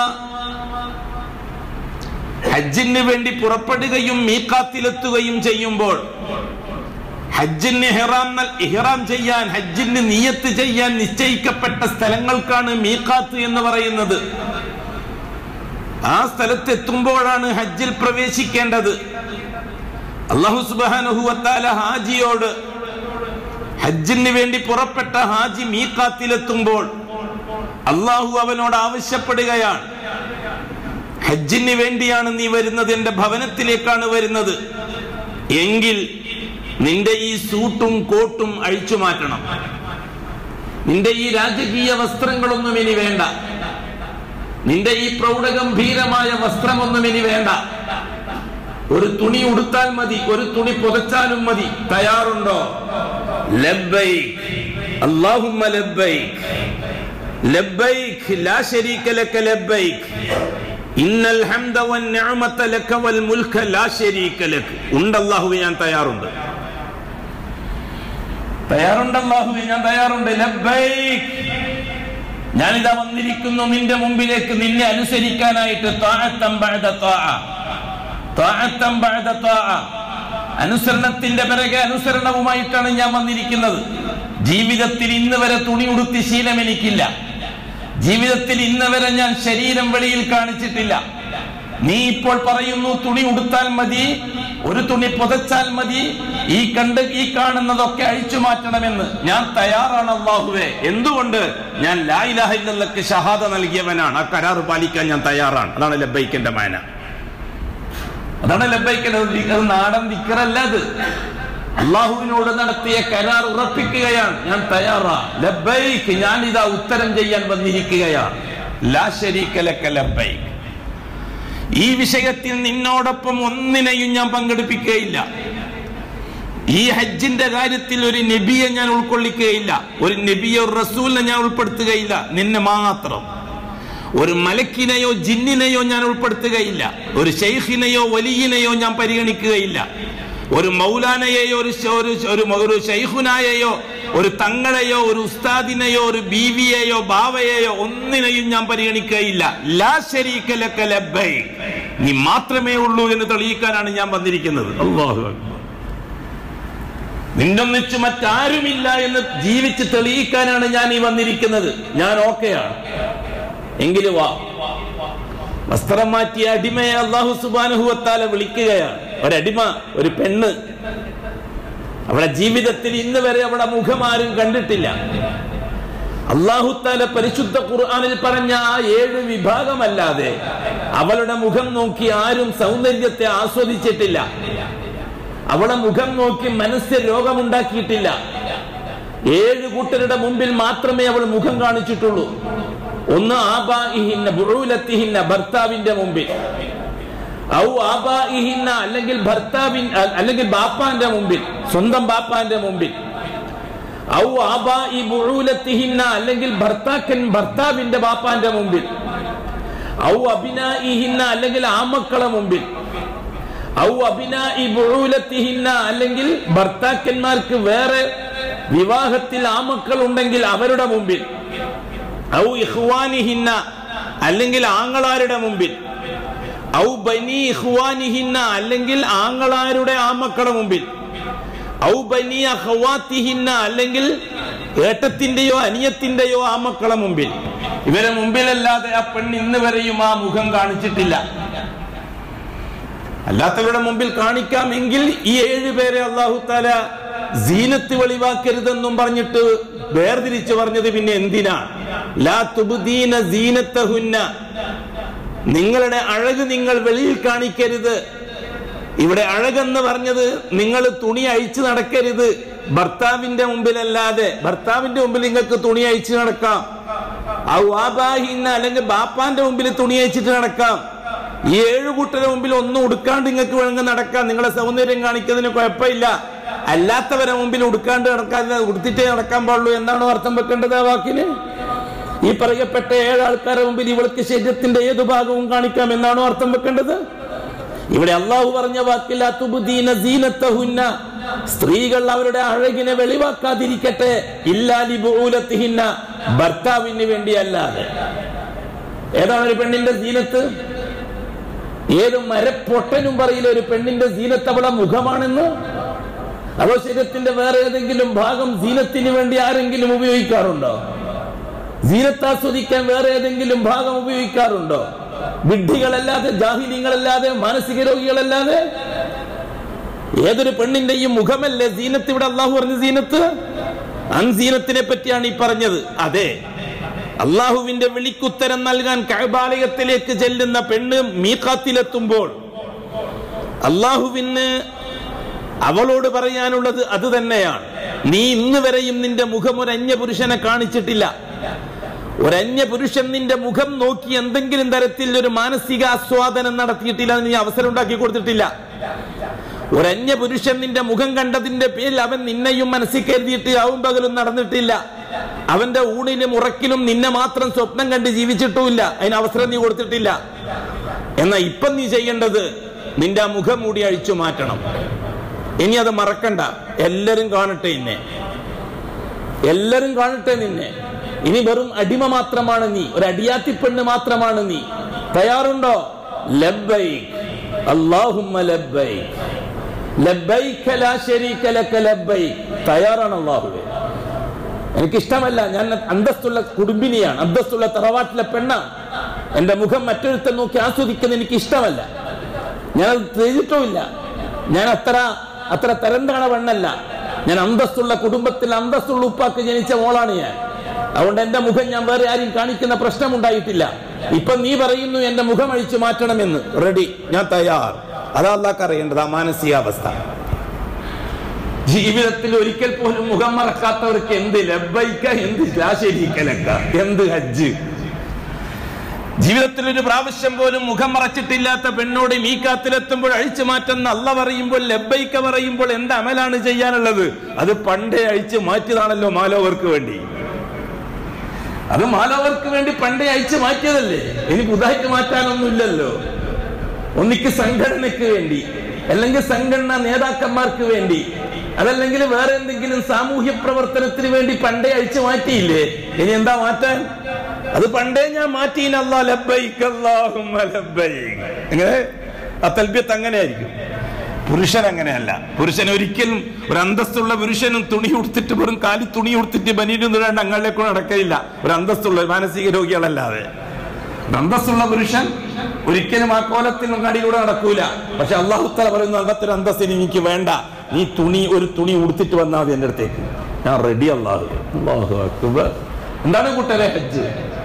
ഹജ്ജിന് വേണ്ടി പുറപ്പെടുകയും മീക്കാത്തിലെത്തുകയും ചെയ്യുമ്പോൾ ഹജ്ജിന് ഇഹ്റാം നൽ- ഇഹ്റാം ചെയ്യാൻ ഹജ്ജിന് നിയത്ത് ചെയ്യാൻ നിശ്ചയിക്കപ്പെട്ട സ്ഥലങ്ങൾക്കാണ് മീക്കാത്ത് എന്ന് പറയുന്നത് ആ സ്ഥലത്ത് എത്തുമ്പോഴാണ് ഹജ്ജിൽ പ്രവേശിക്കേണ്ടത് അള്ളാഹു സുബാനുഹുവത്താല ഹാജിയോട് ഹജ്ജിന് വേണ്ടി പുറപ്പെട്ട ഹാജി മീക്കാത്തിലെത്തുമ്പോൾ അള്ളാഹു അവനോട് ആവശ്യപ്പെടുകയാണ് ഹജ്ജിന് വേണ്ടിയാണ് നീ വരുന്നത് എന്റെ ഭവനത്തിലേക്കാണ് വരുന്നത് എങ്കിൽ നിന്റെ ഈ സൂട്ടും കോട്ടും അഴിച്ചു മാറ്റണം നിന്റെ ഈ രാജകീയ വസ്ത്രങ്ങളൊന്നും ഇനി വേണ്ട നിന്റെ ഈ പ്രൗഢഗംഭീരമായ വസ്ത്രമൊന്നും ഇനി വേണ്ട ഒരു തുണി ഉടുത്താൽ മതി ഒരു തുണി പുതച്ചാലും മതി തയ്യാറുണ്ടോ ലബ്ബൈക് അല്ലാഹുമ്മ ലബ്ബൈക് ലബ്ബൈക് ലാ ശരീക ലക ലബ്ബൈക് ഇന്നൽ ഹംദ വൻ നിഅമത ലക വൽ മുൽക ലാ ശരീക ലക് ഉണ്ട് അല്ലാഹുവേ ഞാൻ തയ്യാറുണ്ട് തയ്യാറുണ്ട് അല്ലാഹുവേ ഞാൻ തയ്യാറുണ്ട് ലബ്ബൈക് ഞാനിതാ വന്നിരിക്കുന്നു നിന്റെ മുമ്പിലേക്ക് നിന്നെ അനുസരിക്കാനായിട്ട് താഅത്തം ബഅദ താഅ താഅത്തം ബഅദ താഅ അനുസരണത്തിന്റെ പിറകെ അനുസരണവുമായിട്ടാണ് ഞാൻ വന്നിരിക്കുന്നത് ജീവിതത്തിൽ ഇന്ന് വരെ തുണി ഉടുത്തി ശീലം എനിക്കില്ല ജീവിതത്തിൽ ഇന്ന് വരെ ഞാൻ ശരീരം വെളിയിൽ കാണിച്ചിട്ടില്ല നീ ഇപ്പോൾ പറയുന്നു തുണി ഉടുത്താൽ മതി ഒരു തുണി പുതച്ചാൽ മതി ഈ കണ്ട് ഈ കാണുന്നതൊക്കെ അഴിച്ചു മാറ്റണമെന്ന് ഞാൻ തയ്യാറാണ് അള്ളാഹുവെ എന്തുകൊണ്ട് ഞാൻ ലായിലാഹില്ലക്ക് ഷഹാദ നൽകിയവനാണ് ആ കരാറ് പാലിക്കാൻ ഞാൻ തയ്യാറാണ് അതാണ് ലബൈക്കിന്റെ മാന അതാണ് ലബൈക്കിന്റെ അത് നാടൻ ദിക്കറല്ല അത് അള്ളാഹുവിനോട് നടത്തിയ കരാർ ഉറപ്പിക്കുകയാണ് ഞാൻ തയ്യാറാ ലബൈക്ക് ഞാൻ ഇതാ ഉത്തരം ചെയ്യാൻ വന്നിരിക്കുകയാണ് ലാ ശരീക ലക ലബൈക്ക് ഈ വിഷയത്തിൽ നിന്നോടൊപ്പം ഒന്നിനെയും ഞാൻ പങ്കെടുപ്പിക്കുകയില്ല ഈ ഹജ്ജിന്റെ കാര്യത്തിൽ ഒരു നബിയെ ഞാൻ ഉൾക്കൊള്ളിക്കുകയില്ല ഒരു നബിയെ ഒരു റസൂലിനെ ഞാൻ ഉൾപ്പെടുത്തുകയില്ല നിന്നെ മാത്രം ഒരു മലക്കിനെയോ ജിന്നിനെയോ ഞാൻ ഉൾപ്പെടുത്തുകയില്ല ഒരു ഷെയ്ഖിനെയോ വലിയനെയോ ഞാൻ പരിഗണിക്കുകയില്ല ഒരു മൗലാനയെയോ ഒരു ശ- ഒരു ശ- ഒരു മ- ഒരു ഷെയ്ഖുനായെയോ ഒരു തങ്ങളെയോ ഒരു ഉസ്താദിനെയോ ഒരു ബീവിയെയോ ബാവയെയോ ഒന്നിനെയും ഞാൻ പരിഗണിക്കുകയില്ല ലാ ശരീക ലക ലബ്ബൈക്. നീ മാത്രമേ ഉള്ളൂ എന്ന് തെളിയിക്കാനാണ് ഞാൻ വന്നിരിക്കുന്നത് അല്ലാഹു അക്ബർ നിന്നൊന്നിച്ച് മറ്റാരുമില്ല എന്ന് ജീവിച്ച് തെളിയിക്കാനാണ് ഞാൻ ഈ വന്നിരിക്കുന്നത് ഞാൻ ഓക്കെയാണ് എങ്കിലും വാ വസ്ത്രം മാറ്റിയ അടിമയെ അള്ളാഹു സുബാനുഹുവത്താലെ വിളിക്കുകയാണ് ഒരടിമ ഒരു പെണ്ണ് അവളെ ജീവിതത്തിൽ ഇന്ന് വരെ അവളെ മുഖം ആരും കണ്ടിട്ടില്ല അള്ളാഹുത്താല പരിശുദ്ധ ഖുർആനിൽ പറഞ്ഞ ആ ഏഴ് വിഭാഗമല്ലാതെ അവളുടെ മുഖം നോക്കി ആരും സൗന്ദര്യത്തെ ആസ്വദിച്ചിട്ടില്ല അവളെ മുഖം നോക്കി മനസ്സ് രോഗമുണ്ടാക്കിയിട്ടില്ല ഏഴ് കൂട്ടരുടെ മുമ്പിൽ മാത്രമേ അവൾ മുഖം കാണിച്ചിട്ടുള്ളൂ ഒന്ന് ആബാഇഹിന്ന ബുഴൂലത്തിഹിന്ന ഭർത്താവിന്റെ മുമ്പിൽ ഔ ആബാഇഹിന്ന അല്ലെങ്കിൽ ഭർത്താവിൻ അ- അല്ലെങ്കിൽ ബാപ്പാന്റെ മുമ്പിൽ സ്വന്തം ബാപ്പാന്റെ മുമ്പിൽ ഔ ആബാഇ ബുഴൂലത്തിഹിന്ന അല്ലെങ്കിൽ ഭർത്താക്കൻ ഭർത്താവിന്റെ ബാപ്പാന്റെ മുമ്പിൽ ഔ അബിനായിഹിന്ന അല്ലെങ്കിൽ ആമക്കളെ മുമ്പിൽ ഔ അബിനാഇ ബുഴൂലത്തിഹിന്ന അല്ലെങ്കിൽ ഭർത്താക്കന്മാർക്ക് വേറെ വിവാഹത്തിൽ ആമക്കൾ ഉണ്ടെങ്കിൽ അവരുടെ മുമ്പിൽ ഔ ഇഖ്വാനിഹിന്ന അല്ലെങ്കിൽ ആങ്ങളാരുടെ മുമ്പിൽ ഔ ബനി ഇഖ്വാനിഹിന്ന അല്ലെങ്കിൽ ആങ്ങളാരുടെ ആമക്കളുടെ മുമ്പിൽ ഔ ബനി അഖ്വാത്തിഹിന്ന അല്ലെങ്കിൽ ഏട്ടത്തിന്റെയോ അനിയത്തിന്റെയോ ആമക്കളെ മുമ്പിൽ ഇവരെ മുമ്പിലല്ലാതെ ആ പെണ്ണ് ഇന്ന് വരെയും ആ മുഖം കാണിച്ചിട്ടില്ല അല്ലാത്തവരുടെ മുമ്പിൽ കാണിക്കാമെങ്കിൽ ഈ ഏഴ് പേരെ അള്ളാഹു താല സീനത്ത് വെളിവാക്കരുതെന്നും പറഞ്ഞിട്ട് വേർതിരിച്ചു പറഞ്ഞത് പിന്നെ എന്തിനാ ലാ തുബ്ദീന സീനത്തഹുന്ന നിങ്ങളുടെ അഴക് നിങ്ങൾ വെളിയിൽ കാണിക്കരുത് ഇവിടെ അഴകെന്ന് പറഞ്ഞത് നിങ്ങൾ തുണി അഴിച്ചു നടക്കരുത് ഭർത്താവിന്റെ മുമ്പിലല്ലാതെ ഭർത്താവിന്റെ മുമ്പിൽ നിങ്ങൾക്ക് തുണി അഴിച്ചു നടക്കാം ആ വാബാഹിന്ന അല്ലെങ്കിൽ ബാപ്പാന്റെ മുമ്പിൽ തുണി അഴിച്ചിട്ട് നടക്കാം ഈ ഏഴു കൂട്ടരുടെ മുമ്പിൽ ഒന്നും ഉടുക്കാണ്ട് നിങ്ങൾക്ക് വേണമെങ്കിൽ നടക്കാം നിങ്ങളെ സൗന്ദര്യം കാണിക്കുന്നതിന് കുഴപ്പമില്ല അല്ലാത്തവരെ മുമ്പിൽ ഉടുക്കാണ്ട് നടക്കാതെ ഉടുത്തിട്ടേ നടക്കാൻ പാടുള്ളൂ എന്നാണോ അർത്ഥം വെക്കേണ്ടത് ആ വാക്കിന് ഈ പറയപ്പെട്ട ഏഴാൾക്കാരുടെ മുമ്പിൽ ഇവൾക്ക് ശരീരത്തിന്റെ ഏതു ഭാഗവും കാണിക്കാം എന്നാണോ അർത്ഥം വെക്കേണ്ടത് ഇവിടെ അള്ളാഹു പറഞ്ഞ വാക്കില്ല തുബുദീന സീനത്തഹുന്ന സ്ത്രീകൾ അവരുടെ അഴകിനെ വെളിവാക്കാതിരിക്കട്ടെ ഇല്ലാലിബൂലത്തിഹിന്ന ഭർത്താവിന് വേണ്ടിയല്ലാതെ ഏതാണ് ഒരു പെണ്ണിന്റെ സീനത്ത് ഏത് മരപ്പൊട്ടനും പറയില്ല ഒരു പെണ്ണിന്റെ സീനത്ത് അവളെ മുഖമാണെന്ന് അതോ ശരീരത്തിന്റെ വേറെ ഏതെങ്കിലും ഭാഗം സീനത്തിന് വേണ്ടി ആരെങ്കിലും ഉപയോഗിക്കാറുണ്ടോ സീനത്ത് ആസ്വദിക്കാൻ വേറെ ഏതെങ്കിലും ഭാഗം ഉപയോഗിക്കാറുണ്ടോ വിഡ്ഢികളല്ലാതെ ജാഹിലിങ്ങളല്ലാതെ മാനസിക രോഗികളല്ലാതെ ഏതൊരു പെണ്ണിന്റെയും മുഖമല്ലേ സീനത്ത് ഇവിടെ അള്ളാഹു പറഞ്ഞ സീനത്ത് അൻസീനത്തിനെ പറ്റിയാണ് ഈ പറഞ്ഞത് അതെ അള്ളാഹുവിന്റെ വിളിക്കുത്തരം നൽകാൻ കഴബാലയത്തിലേക്ക് ചെല്ലുന്ന പെണ്ണ് മീക്കാത്തിലെത്തുമ്പോൾ അള്ളാഹുവിന് അവളോട് പറയാനുള്ളത് അത് തന്നെയാണ് നീ ഇന്ന് വരെയും നിന്റെ മുഖം ഒരു അന്യ പുരുഷനെ കാണിച്ചിട്ടില്ല ഒരു അന്യ പുരുഷൻ നിന്റെ മുഖം നോക്കി എന്തെങ്കിലും തരത്തിൽ ഒരു മാനസിക ആസ്വാദനം നടത്തിയിട്ടില്ല നീ അവസരം ഉണ്ടാക്കി കൊടുത്തിട്ടില്ല ഒരു അന്യ പുരുഷൻ നിന്റെ മുഖം കണ്ടതിന്റെ പേരിൽ അവൻ നിന്നെയും മനസ്സിൽ കരുതിയിട്ട് ആവും പകലും നടന്നിട്ടില്ല അവന്റെ ഊണിലും ഉറക്കിലും നിന്നെ മാത്രം സ്വപ്നം കണ്ട് ജീവിച്ചിട്ടുമില്ല അതിന് അവസരം നീ കൊടുത്തിട്ടില്ല എന്നാ ഇപ്പം നീ ചെയ്യേണ്ടത് നിന്റെ ആ മുഖം മൂടി അഴിച്ചു മാറ്റണം ഇനി അത് മറക്കണ്ട എല്ലാരും കാണട്ടെ എന്നെ എല്ലാരും കാണട്ടെ നിന്നെ ഇനി വെറും അടിമ മാത്രമാണ് നീ ഒരു അടിയാത്തി പെണ്ണ് മാത്രമാണ് നീ തയ്യാറുണ്ടോ ലബ്ബൈക് അല്ലാഹുമ്മ ലബ്ബൈക് ലബ്ബൈക ലാ ശരീക ലക ലബ്ബൈക് തയ്യാറാണ് അള്ളാഹുവേ എനിക്കിഷ്ടമല്ല ഞാൻ അന്തസ്തുള്ള കുടുംബിനിയാണ് അന്തസ്തുള്ള തറവാട്ടിലെ പെണ്ണാണ് എന്റെ മുഖം മറ്റൊരുത്തൻ നോക്കി ആസ്വദിക്കുന്നത് എനിക്ക് ഇഷ്ടമല്ല ഞാൻ അത് ചെയ്തിട്ടുമില്ല ഞാൻ അത്ര അത്ര തരംതാണ പെണ്ണല്ല ഞാൻ അന്തസ്തുള്ള കുടുംബത്തിൽ അന്തസ്തുള്ള ഉപ്പാക്ക് ജനിച്ച മോളാണ് ഞാൻ അതുകൊണ്ട് എന്റെ മുഖം ഞാൻ വേറെ ആരും കാണിക്കുന്ന പ്രശ്നമുണ്ടായിട്ടില്ല ഇപ്പൊ നീ പറയുന്നു എന്റെ മുഖം അഴിച്ചു മാറ്റണമെന്ന് റെഡി ഞാൻ തയ്യാർ അതാ അല്ലാക്ക് അറിയേണ്ടത് ആ മാനസികാവസ്ഥ ജീവിതത്തിൽ ഒരിക്കൽ പോലും മുഖം മറക്കാത്തവർക്ക് എന്ത് ലബ്ബൈക്ക എന്ത് ശരീക്കലക്ക എന്ത് ഹജ്ജ് ജീവിതത്തിൽ ഒരു പ്രാവശ്യം പോലും മുഖം മറച്ചിട്ടില്ലാത്ത പെണ്ണോട് മീക്കാത്തിലെത്തുമ്പോൾ അഴിച്ചു മാറ്റുന്ന അല്ല പറയുമ്പോൾ ലബ്ബൈക്ക പറയുമ്പോൾ എന്ത് അമലാണ് ചെയ്യാനുള്ളത് അത് പണ്ടേ അഴിച്ചു മാറ്റിയതാണല്ലോ മാലോവർക്ക് വേണ്ടി അത് മാലോവർക്ക് വേണ്ടി പണ്ടേ അഴിച്ചു മാറ്റിയതല്ലേ ഇനി പുതുതായിട്ട് മാറ്റാനൊന്നുമില്ലല്ലോ ഒന്നിക്ക് സംഘടനയ്ക്ക് വേണ്ടി അല്ലെങ്കിൽ സംഘടനാ നേതാക്കന്മാർക്ക് വേണ്ടി അതല്ലെങ്കിൽ വേറെ എന്തെങ്കിലും സാമൂഹ്യ പ്രവർത്തനത്തിന് വേണ്ടി പണ്ടേ അഴിച്ചു മാറ്റിയില്ലേ ഇനി എന്താ മാറ്റാൻ അത് പണ്ടേ ഞാൻ മാറ്റീനല്ല ലബ്ബൈക് അല്ലാഹുമ്മ ലബ്ബൈക് എങ്ങനെ ആ തൽബ്യത്ത് അങ്ങനെ ആയിരിക്കും പുരുഷൻ അങ്ങനെയല്ല പുരുഷൻ ഒരിക്കലും ഒരു അന്തസ്തുള്ള പുരുഷനും തുണി ഉടുത്തിട്ട് വെറും കാലി തുണി ഉടുത്തിട്ട് ബനീനും നിടാണ്ട് അങ്ങളിലേക്ക് നടക്കയില്ല ഒരു അന്തസ്തുള്ള മാനസിക രോഗികളല്ലാതെ ഒരു അന്തസ്സുള്ള പുരുഷൻ ഒരിക്കലും ആ കോലത്തിൽ അങ്ങാടിയിലൂടെ നടക്കൂല പക്ഷെ അള്ളാഹുത്തല പറയുന്ന അങ്ങനത്തെ ഒരു അന്തസ്സിന് എനിക്ക് വേണ്ട നീ തുണി ഒരു തുണി ഉടുത്തിട്ട് വന്നാൽ മതി എന്റെ അടുത്തേക്ക് ഞാൻ റെഡി അള്ളാഹു അള്ളാഹു അക്ബർ എന്താണ് കൂട്ടരെ ഹജ്ജ്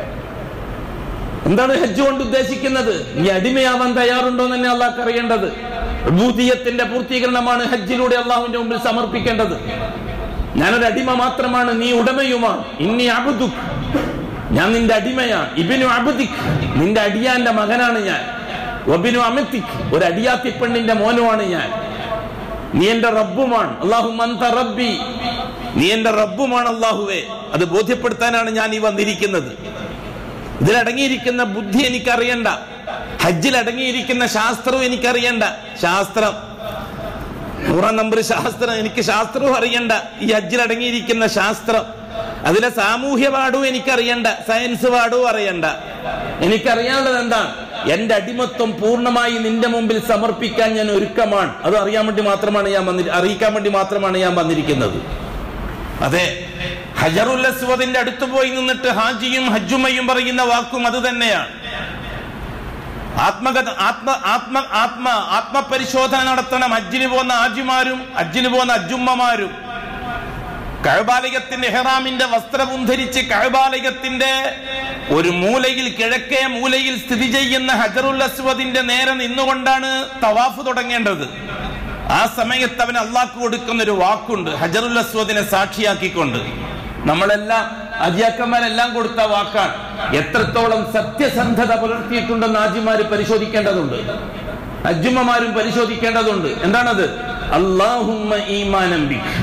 എന്താണ് ഹജ്ജ് കൊണ്ട് ഉദ്ദേശിക്കുന്നത് നീ അടിമയാവാൻ തയ്യാറുണ്ടോ എന്ന് തന്നെ അള്ളാഹ് അറിയേണ്ടത് ഭൂതീയത്തിന്റെ പൂർത്തീകരണമാണ് ഹജ്ജിലൂടെ അള്ളാഹുവിന്റെ മുമ്പിൽ സമർപ്പിക്കേണ്ടത് ഞാനൊരു അടിമ മാത്രമാണ് നീ ഉടമയുമാണ് ഇനി അബുദുഖ് ഞാൻ നിന്റെ അടിമയാണ് ഇബിനു അബുദിഖ് നിന്റെ അടിയാന്റെ മകനാണ് ഞാൻ ഒബിനു അമിത്തിഖ് ഒരു അടിയാത്തി പെണ്ണിന്റെ മോനുമാണ് ഞാൻ നീ എന്റെ റബ്ബുമാണ് അള്ളാഹു മന്ത റബ്ബി നീ എന്റെ റബ്ബുമാണ് അള്ളാഹുവേ അത് ബോധ്യപ്പെടുത്താനാണ് ഞാൻ ഈ വന്നിരിക്കുന്നത് ഇതിലടങ്ങിയിരിക്കുന്ന ബുദ്ധി എനിക്കറിയണ്ട ഹജ്ജിൽ അടങ്ങിയിരിക്കുന്ന ശാസ്ത്രവും എനിക്കറിയണ്ട ശാസ്ത്രം നൂറാം നമ്പർ ശാസ്ത്രം എനിക്ക് ശാസ്ത്രവും അറിയണ്ട ഈ ഹജ്ജിൽ അടങ്ങിയിരിക്കുന്ന ശാസ്ത്രം അതിലെ സാമൂഹ്യ പാഠവും എനിക്കറിയണ്ട സയൻസ് പാഠവും അറിയണ്ട എനിക്കറിയാനുള്ളത് എന്താണ് എന്റെ അടിമത്വം പൂർണ്ണമായി നിന്റെ മുമ്പിൽ സമർപ്പിക്കാൻ ഞാൻ ഒരുക്കമാണ് അത് അറിയാൻ വേണ്ടി മാത്രമാണ് ഞാൻ വന്നി അറിയിക്കാൻ വേണ്ടി മാത്രമാണ് ഞാൻ വന്നിരിക്കുന്നത് അതെ ഹജറുൽ അസ്വദിന്റെ അടുത്ത് പോയി നിന്നിട്ട് ഹാജിയും ഹജ്ജുമയും പറയുന്ന വാക്കും അത് തന്നെയാണ് ആത്മകഥ ആത്മ ആത്മ ആത്മ ആത്മപരിശോധന നടത്തണം ഹജ്ജിന് പോകുന്ന ആജിമാരും ഹജ്ജിന് പോകുന്ന അജുമ്മമാരും കഴബാലയത്തിന്റെ ഹെറാമിന്റെ വസ്ത്രവും ധരിച്ച് കഴബാലയത്തിന്റെ ഒരു മൂലയിൽ കിഴക്കേ മൂലയിൽ സ്ഥിതി ചെയ്യുന്ന ഹജറുൽ അസ്വദിന്റെ നേരെ നിന്നുകൊണ്ടാണ് തവാഫ് തുടങ്ങേണ്ടത് ആ സമയത്ത് അവൻ അള്ളാഹ്ക്ക് കൊടുക്കുന്ന ഒരു വാക്കുണ്ട് ഹജറുൽ അസ്വദിനെ സാക്ഷിയാക്കിക്കൊണ്ട് നമ്മളെല്ലാം അജിയാക്കന്മാരെല്ലാം കൊടുത്ത വാക്കാണ് എത്രത്തോളം സത്യസന്ധത പുലർത്തിയിട്ടുണ്ടെന്ന് ആജിമാര് പരിശോധിക്കേണ്ടതുണ്ട് അജുമ്മമാരും പരിശോധിക്കേണ്ടതുണ്ട് എന്താണത് അള്ളാഹുമ്മ ഈമാനം ബിക്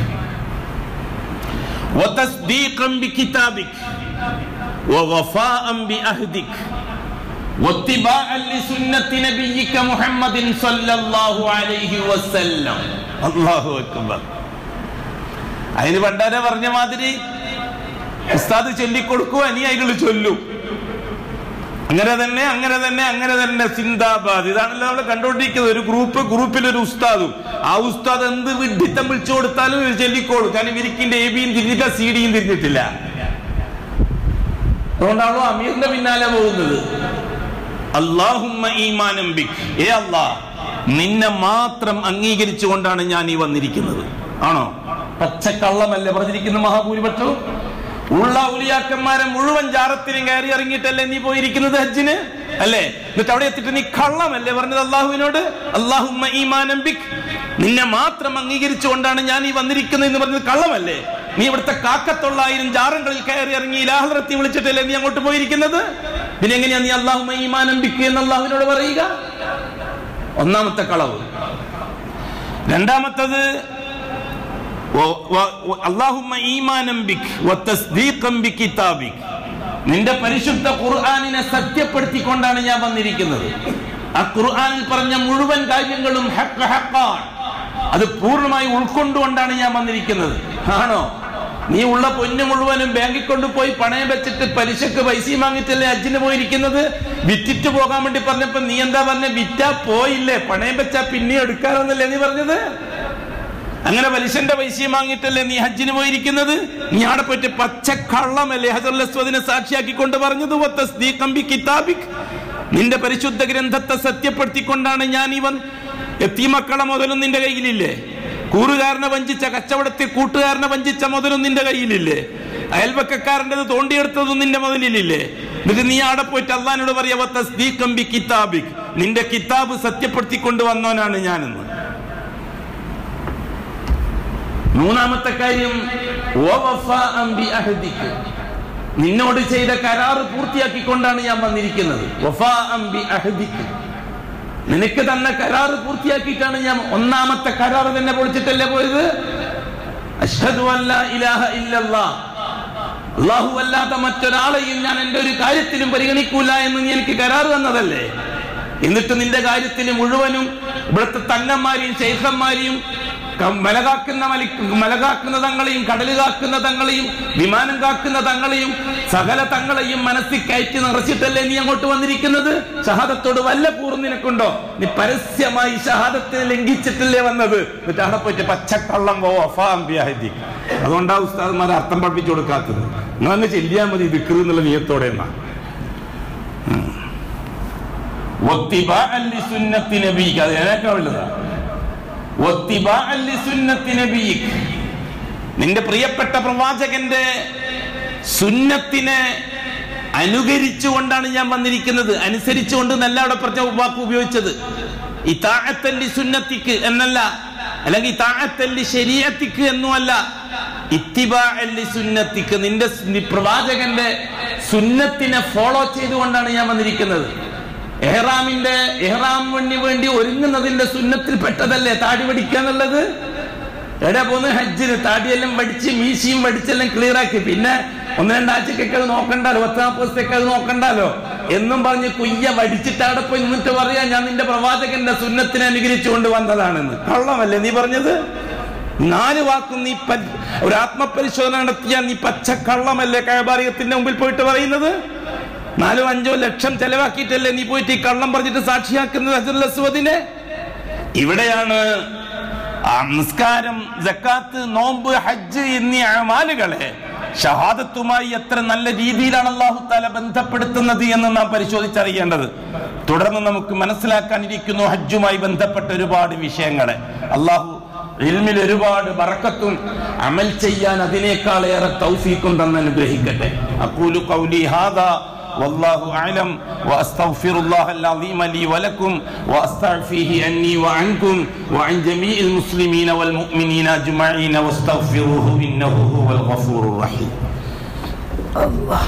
وتصديقا بكتابك ووفاء بعهدك واتباعا لسنة نبيك محمد صلى الله عليه وسلم الله أكبر അതിന് പണ്ടാരെ പറഞ്ഞ മാതിരി ഉസ്താദ് ചൊല്ലിക്കൊടുക്കുക ഇനി അയാൾ ചൊല്ലും അങ്ങനെ തന്നെ അങ്ങനെ തന്നെ അങ്ങനെ തന്നെ സിന്ദാബാദ് ഇതാണല്ലോ നമ്മൾ കണ്ടുകൊണ്ടിരിക്കുന്നത് ഒരു ഗ്രൂപ്പ് ഗ്രൂപ്പിൽ ഒരു ഉസ്താദും ആ ഉസ്താദ് എന്ത് വിഡിത്തം വിളിച്ചു കൊടുത്താലും ഇത് ചൊല്ലിക്കോളും കാരണം ഇവരിക്കിന്റെ എ ബിയും തിരിഞ്ഞില്ല സി ഡിയും തിരിഞ്ഞിട്ടില്ല അതുകൊണ്ടാണല്ലോ അമീറിന്റെ പിന്നാലെ പോകുന്നത് അള്ളാഹുമ്മ ഈമാനം ബിക് ഏ അല്ലാ നിന്നെ മാത്രം അംഗീകരിച്ചുകൊണ്ടാണ് ഞാൻ ഈ വന്നിരിക്കുന്നത് ആണോ പച്ചക്കള്ളമല്ലേ പറഞ്ഞിരിക്കുന്ന മഹാഭൂരിപക്ഷവും ഉള്ള ഉലിയാക്കന്മാരെ മുഴുവൻ ജാറത്തിനും കയറി ഇറങ്ങിയിട്ടല്ലേ നീ പോയിരിക്കുന്നത് ഹജ്ജിന് അല്ലേ എന്നിട്ട് അവിടെ എത്തിയിട്ട് നീ കള്ളമല്ലേ പറഞ്ഞത് അള്ളാഹുവിനോട് അള്ളാഹുമ്മ ഈമാനം ബിക് നിന്നെ മാത്രം അംഗീകരിച്ചുകൊണ്ടാണ് ഞാൻ ഈ വന്നിരിക്കുന്നത് എന്ന് പറഞ്ഞത് കള്ളമല്ലേ നീ ഇവിടുത്തെ കാക്കത്തൊള്ളായിരം ജാറങ്ങളിൽ കയറി ഇറങ്ങി ഇലാഹലത്തി വിളിച്ചിട്ടല്ലേ നീ അങ്ങോട്ട് പോയിരിക്കുന്നത് പിന്നെ എങ്ങനെയാ നീ അള്ളാഹുമ്മ ഈമാനം ബിക്ക് എന്ന് അള്ളാഹുവിനോട് പറയുക ഒന്നാമത്തെ കളവ് രണ്ടാമത്തത് അള്ളാഹുമ്മ ഈമാനം ബിക് വതസ്ദീഖം ബികിതാബിക് നിന്റെ പരിശുദ്ധ ഖുർആനിനെ സത്യപ്പെടുത്തിക്കൊണ്ടാണ് ഞാൻ വന്നിരിക്കുന്നത് ആ ഖുർആനിൽ പറഞ്ഞ മുഴുവൻ കാര്യങ്ങളും ഹക്ക് ഹക്കാണ് അത് പൂർണ്ണമായി ഉൾക്കൊണ്ടുകൊണ്ടാണ് ഞാൻ വന്നിരിക്കുന്നത് ആണോ നീ ഉള്ള പൊന്നു മുഴുവനും ബാങ്കിൽ കൊണ്ടുപോയി പണയം വെച്ചിട്ട് പലിശക്ക് പൈസയും വാങ്ങിച്ചല്ലേ അജ്ജിന് പോയിരിക്കുന്നത് വിറ്റിട്ട് പോകാൻ വേണ്ടി പറഞ്ഞപ്പോ നീ എന്താ പറഞ്ഞ വിറ്റാ പോയില്ലേ പണയം വെച്ചാ പിന്നെ എടുക്കാറൊന്നല്ലേ നീ പറഞ്ഞത് അങ്ങനെ പലിശന്റെ പൈസയും വാങ്ങിയിട്ടല്ലേ നീ ഹജ്ജിന് പോയിരിക്കുന്നത് നീ അവിടെ പോയിട്ട് പച്ചക്കള്ളമല്ലേ ഹജറുൽ അസ്വദിനെ സാക്ഷിയാക്കിക്കൊണ്ട് പറഞ്ഞത് "വ തസ്ദീഖം ബി കിതാബിക്." നിന്റെ പരിശുദ്ധ ഗ്രന്ഥത്തെ സത്യപ്പെടുത്തിക്കൊണ്ടാണ് ഞാൻ ഇവൻ എത്തിമക്കളെ മുതലും നിന്റെ കയ്യിലില്ലേ കൂറുകാരനെ വഞ്ചിച്ച കച്ചവടത്തിൽ കൂട്ടുകാരനെ വഞ്ചിച്ച മുതലും നിന്റെ കയ്യിലില്ലേ അയൽവക്കക്കാരൻ്റെത് തോണ്ടിയെടുത്തതും നിന്റെ മുതലിലില്ലേ എന്നിട്ട് നീ അവിടെ പോയിട്ട് അള്ളഹാനോട് പറയാ "വ തസ്ദീഖം ബി കിതാബിക്." നിന്റെ കിതാബ് സത്യപ്പെടുത്തിക്കൊണ്ട് വന്നവനാണ് ഞാനെന്ന് മൂന്നാമത്തെ കാര്യം വവഫാഅൻ ബി അഹദിക്ക്. നിന്നോട് ചെയ്ത കരാറ് പൂർത്തിയാക്കിക്കൊണ്ടാണ് ഞാൻ വന്നിരിക്കുന്നത് വഫാഅൻ ബി അഹദിക്ക്. നിനക്ക് തന്ന കരാറ് പൂർത്തിയാക്കിയിട്ടാണ് ഞാൻ ഒന്നാമത്തെ കരാറ് തന്നെ പൊളിച്ചിട്ടല്ലേ പോയത് അഷ്ഹദു അല്ലാ ഇലാഹ ഇല്ലല്ലാഹ് അള്ളാഹു അല്ലാത്ത മറ്റൊരാളെയും ഞാൻ എൻ്റെ ഒരു കാര്യത്തിലും പരിഗണിക്കൂല എന്ന് നീ എനിക്ക് കരാറ് തന്നതല്ലേ എന്നിട്ട് നിന്റെ കാര്യത്തിൽ മുഴുവനും ഇവിടുത്തെ തങ്ങന്മാരെയും ശൈഖന്മാരെയും ക- മലകാക്കുന്ന മലി മലകാക്കുന്ന തങ്ങളെയും കടൽ കാക്കുന്ന തങ്ങളെയും വിമാനം കാക്കുന്ന തങ്ങളെയും സകല തങ്ങളെയും മനസ്സിൽ കയറ്റി നിറച്ചിട്ടല്ലേ നീ അങ്ങോട്ട് വന്നിരിക്കുന്നത് ഷഹാദത്തോട് വല്ല കൂറും നിനക്കുണ്ടോ നീ പരസ്യമായി ഷഹാദത്തിനെ ലംഘിച്ചിട്ടല്ലേ വന്നത് എന്നിട്ട് അവിടെ പോയിട്ട് പച്ചക്കള്ളം പോ അഫാംബിയാഹി അതുകൊണ്ടാ ഉസ്താദ്മാരെ അർത്ഥം പഠിപ്പിച്ചു കൊടുക്കാത്തത് നിങ്ങളങ്ങ് ചെല്ലിയാൽ മതി ദിക്ർ എന്നുള്ള നിയത്തോടെ എന്നാ വത്തിബാഅൻ ലിസുന്നത്തി നബിക്ക് അത് ഏതൊക്കെ ഉള്ളതാ വത്തിബാഅൻ ലിസുന്നത്തി നബിക്ക് നിന്റെ പ്രിയപ്പെട്ട പ്രവാചകന്റെ സുന്നത്തിനെ അനുകരിച്ചുകൊണ്ടാണ് ഞാൻ വന്നിരിക്കുന്നത് അനുസരിച്ചുകൊണ്ട് നല്ല അവിടെ പറഞ്ഞ വാക്ക് ഉപയോഗിച്ചത് ഇതാഅത്തല്ലി സുന്നത്തിക്ക് എന്നല്ല അല്ലെങ്കിൽ ഇതാഅത്തല്ലി ശരീഅത്തിക്ക് എന്നുമല്ല ഇത്തിബാഅല്ലി സുന്നത്തിക്ക് നിന്റെ സ് നി- പ്രവാചകന്റെ സുന്നത്തിനെ ഫോളോ ചെയ്തുകൊണ്ടാണ് ഞാൻ വന്നിരിക്കുന്നത് എഹ്റാമിന്റെ എഹ്റാമിന് വേണ്ടി ഒരുങ്ങുന്നതിന്റെ സുന്നത്തിൽ പെട്ടതല്ലേ താടി പഠിക്കുക എന്നുള്ളത് എവിടെ പോന്ന് ഹജ്ജിന് താടിയെല്ലാം പഠിച്ച് മീശിയും പഠിച്ചെല്ലാം ക്ലിയർ ആക്കി പിന്നെ ഒന്ന് രണ്ടാഴ്ചക്കൊക്കെ അത് നോക്കണ്ടല്ലോ പത്ത് നാൽപ്പത് ദിവസത്തേക്ക് അത് നോക്കണ്ടല്ലോ എന്നും പറഞ്ഞ് കുയ്യ വടിച്ചിട്ട് അവിടെ പോയി നിന്നിട്ട് പറയാ ഞാൻ നിന്റെ പ്രവാചകന്റെ സുന്നത്തിനെ അനുകരിച്ചുകൊണ്ട് വന്നതാണെന്ന് കള്ളമല്ലേ നീ പറഞ്ഞത് നാല് വാക്കും നീ പ- ഒരു ആത്മപരിശോധന നടത്തിയാൽ നീ പച്ച കള്ളമല്ലേ കൈബാറിയത്തിന്റെ മുമ്പിൽ പോയിട്ട് പറയുന്നത് നാലോ അഞ്ചോ ലക്ഷം ചെലവാക്കിയിട്ടല്ലേ നീ പോയിട്ട് ഈ കള്ളം പറഞ്ഞിട്ട് സാക്ഷിയാക്കുന്നത് ഹജറുൽ അസ്വദിനെ ഇവിടെയാണ് ആ നിസ്കാരം ജക്കാത്ത് നോമ്പ് ഹജ്ജ് എന്നീ അമാലുകളെ ഷഹാദത്തുമായി എത്ര നല്ല രീതിയിലാണ് അള്ളാഹു താല ബന്ധപ്പെടുത്തുന്നത് എന്ന് നാം പരിശോധിച്ചറിയേണ്ടത് തുടർന്ന് നമുക്ക് മനസ്സിലാക്കാനിരിക്കുന്നു ഹജ്ജുമായി ബന്ധപ്പെട്ട ഒരുപാട് വിഷയങ്ങളെ അള്ളാഹു ഇൽമിൽ ഒരുപാട് ബറക്കത്തും അമൽ ചെയ്യാൻ അതിനേക്കാളേറെ തൗഫീക്കും തന്നെ അനുഗ്രഹിക്കട്ടെ അക്കൂലു കൗലി ഹാദാ والله أعلم وأستغفر الله العظيم لي ولكم وأستعفيه عني وعنكم وعن جميع المسلمين والمؤمنين أجمعين واستغفروه إنه هو الغفور الرحيم الله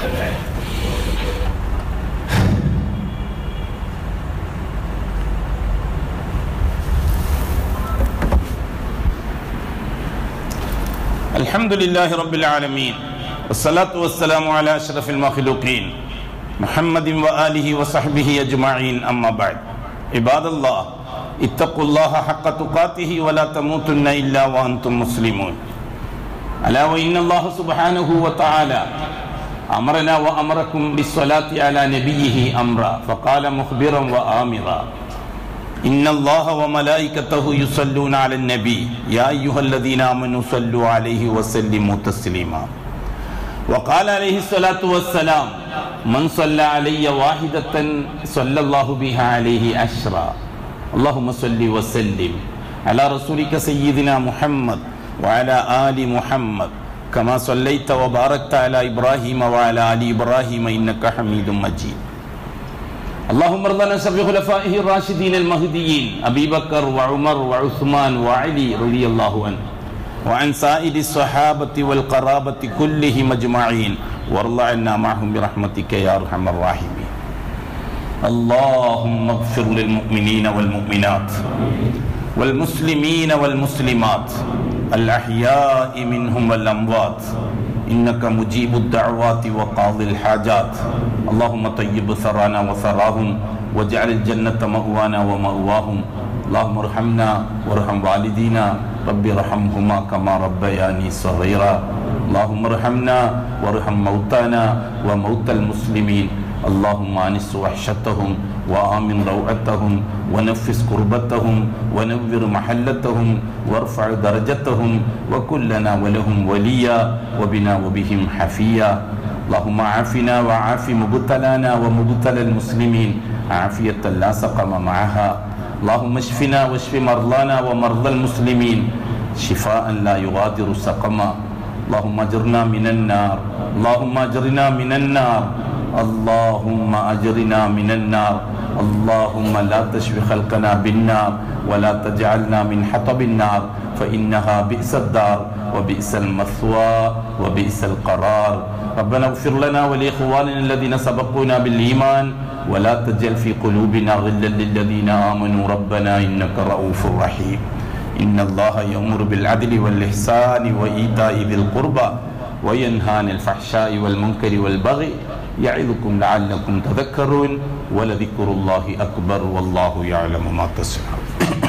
الحمد لله رب العالمين والصلاة والسلام على أشرف المخلوقين محمد وآله وصحبه أجمعين أما بعد عباد الله اتقوا الله حق تقاته ولا تموتن إلا وأنتم مسلمون ألا وإن الله سبحانه وتعالى أمرنا وأمركم بالصلاة على نبيه أمرا فقال مخبرا وآمرا إن الله وملائكته يصلون على النبي يا أيها الذين آمنوا صلوا عليه وسلموا تسليما وقال عليه الصلاة والسلام من صلى علي واحدة صلى الله بها عليه أشرا اللهم صل وسلم على رسولك سيدنا محمد وعلى آل محمد كما صليت وباركت على إبراهيم وعلى آل إبراهيم إنك حميد مجيد اللهم ارض عن شر خلفائه الراشدين المهديين ابي بكر وعمر وعثمان وعلي رضي الله عنه وعن سائر الصحابه والقرابه كلهم اجمعين وارض عنا معهم برحمتك يا ارحم الراحمين اللهم اغفر للمؤمنين والمؤمنات والمسلمين والمسلمات الاحياء منهم والاموات إنك مجيب الدعوات وقاضي الحاجات اللهم طيب ثرانا وثراهم واجعل الجنة مأوانا ومأواهم اللهم ارحمنا وارحم والدينا رب ارحمهما كما ربياني صغيرا اللهم ارحمنا وارحم موتانا وموتى المسلمين اللهم انس وحشتهم وآمن روعتهم ونفس كربتهم ونور محلتهم وارفع درجتهم وكلنا ولهم وليا وبنا وبهم حفيا اللهم عافنا وعاف مبتلانا ومبتلى المسلمين عافية لا سقم معها اللهم اشفنا واشف مرضانا ومرضى المسلمين شفاء لا يغادر سقما اللهم اجرنا من النار اللهم اجرنا من النار اللهم اجرنا من النار اللهم لا تشف خلقنا بالنار ولا تجعلنا من حطب النار فإنها بئس الدار وبئس المثوى وبئس القرار ربنا اغفر لنا ولإخواننا الذين سبقونا بالإيمان ولا تجعل في قلوبنا غلا للذين آمنوا ربنا إنك رؤوف رحيم إن الله يأمر بالعدل والإحسان وإيتاء ذي القربى وينهى عن الفحشاء والمنكر والبغي يعظكم لعلكم تذكرون ولذكر الله أكبر والله يعلم ما تصنعون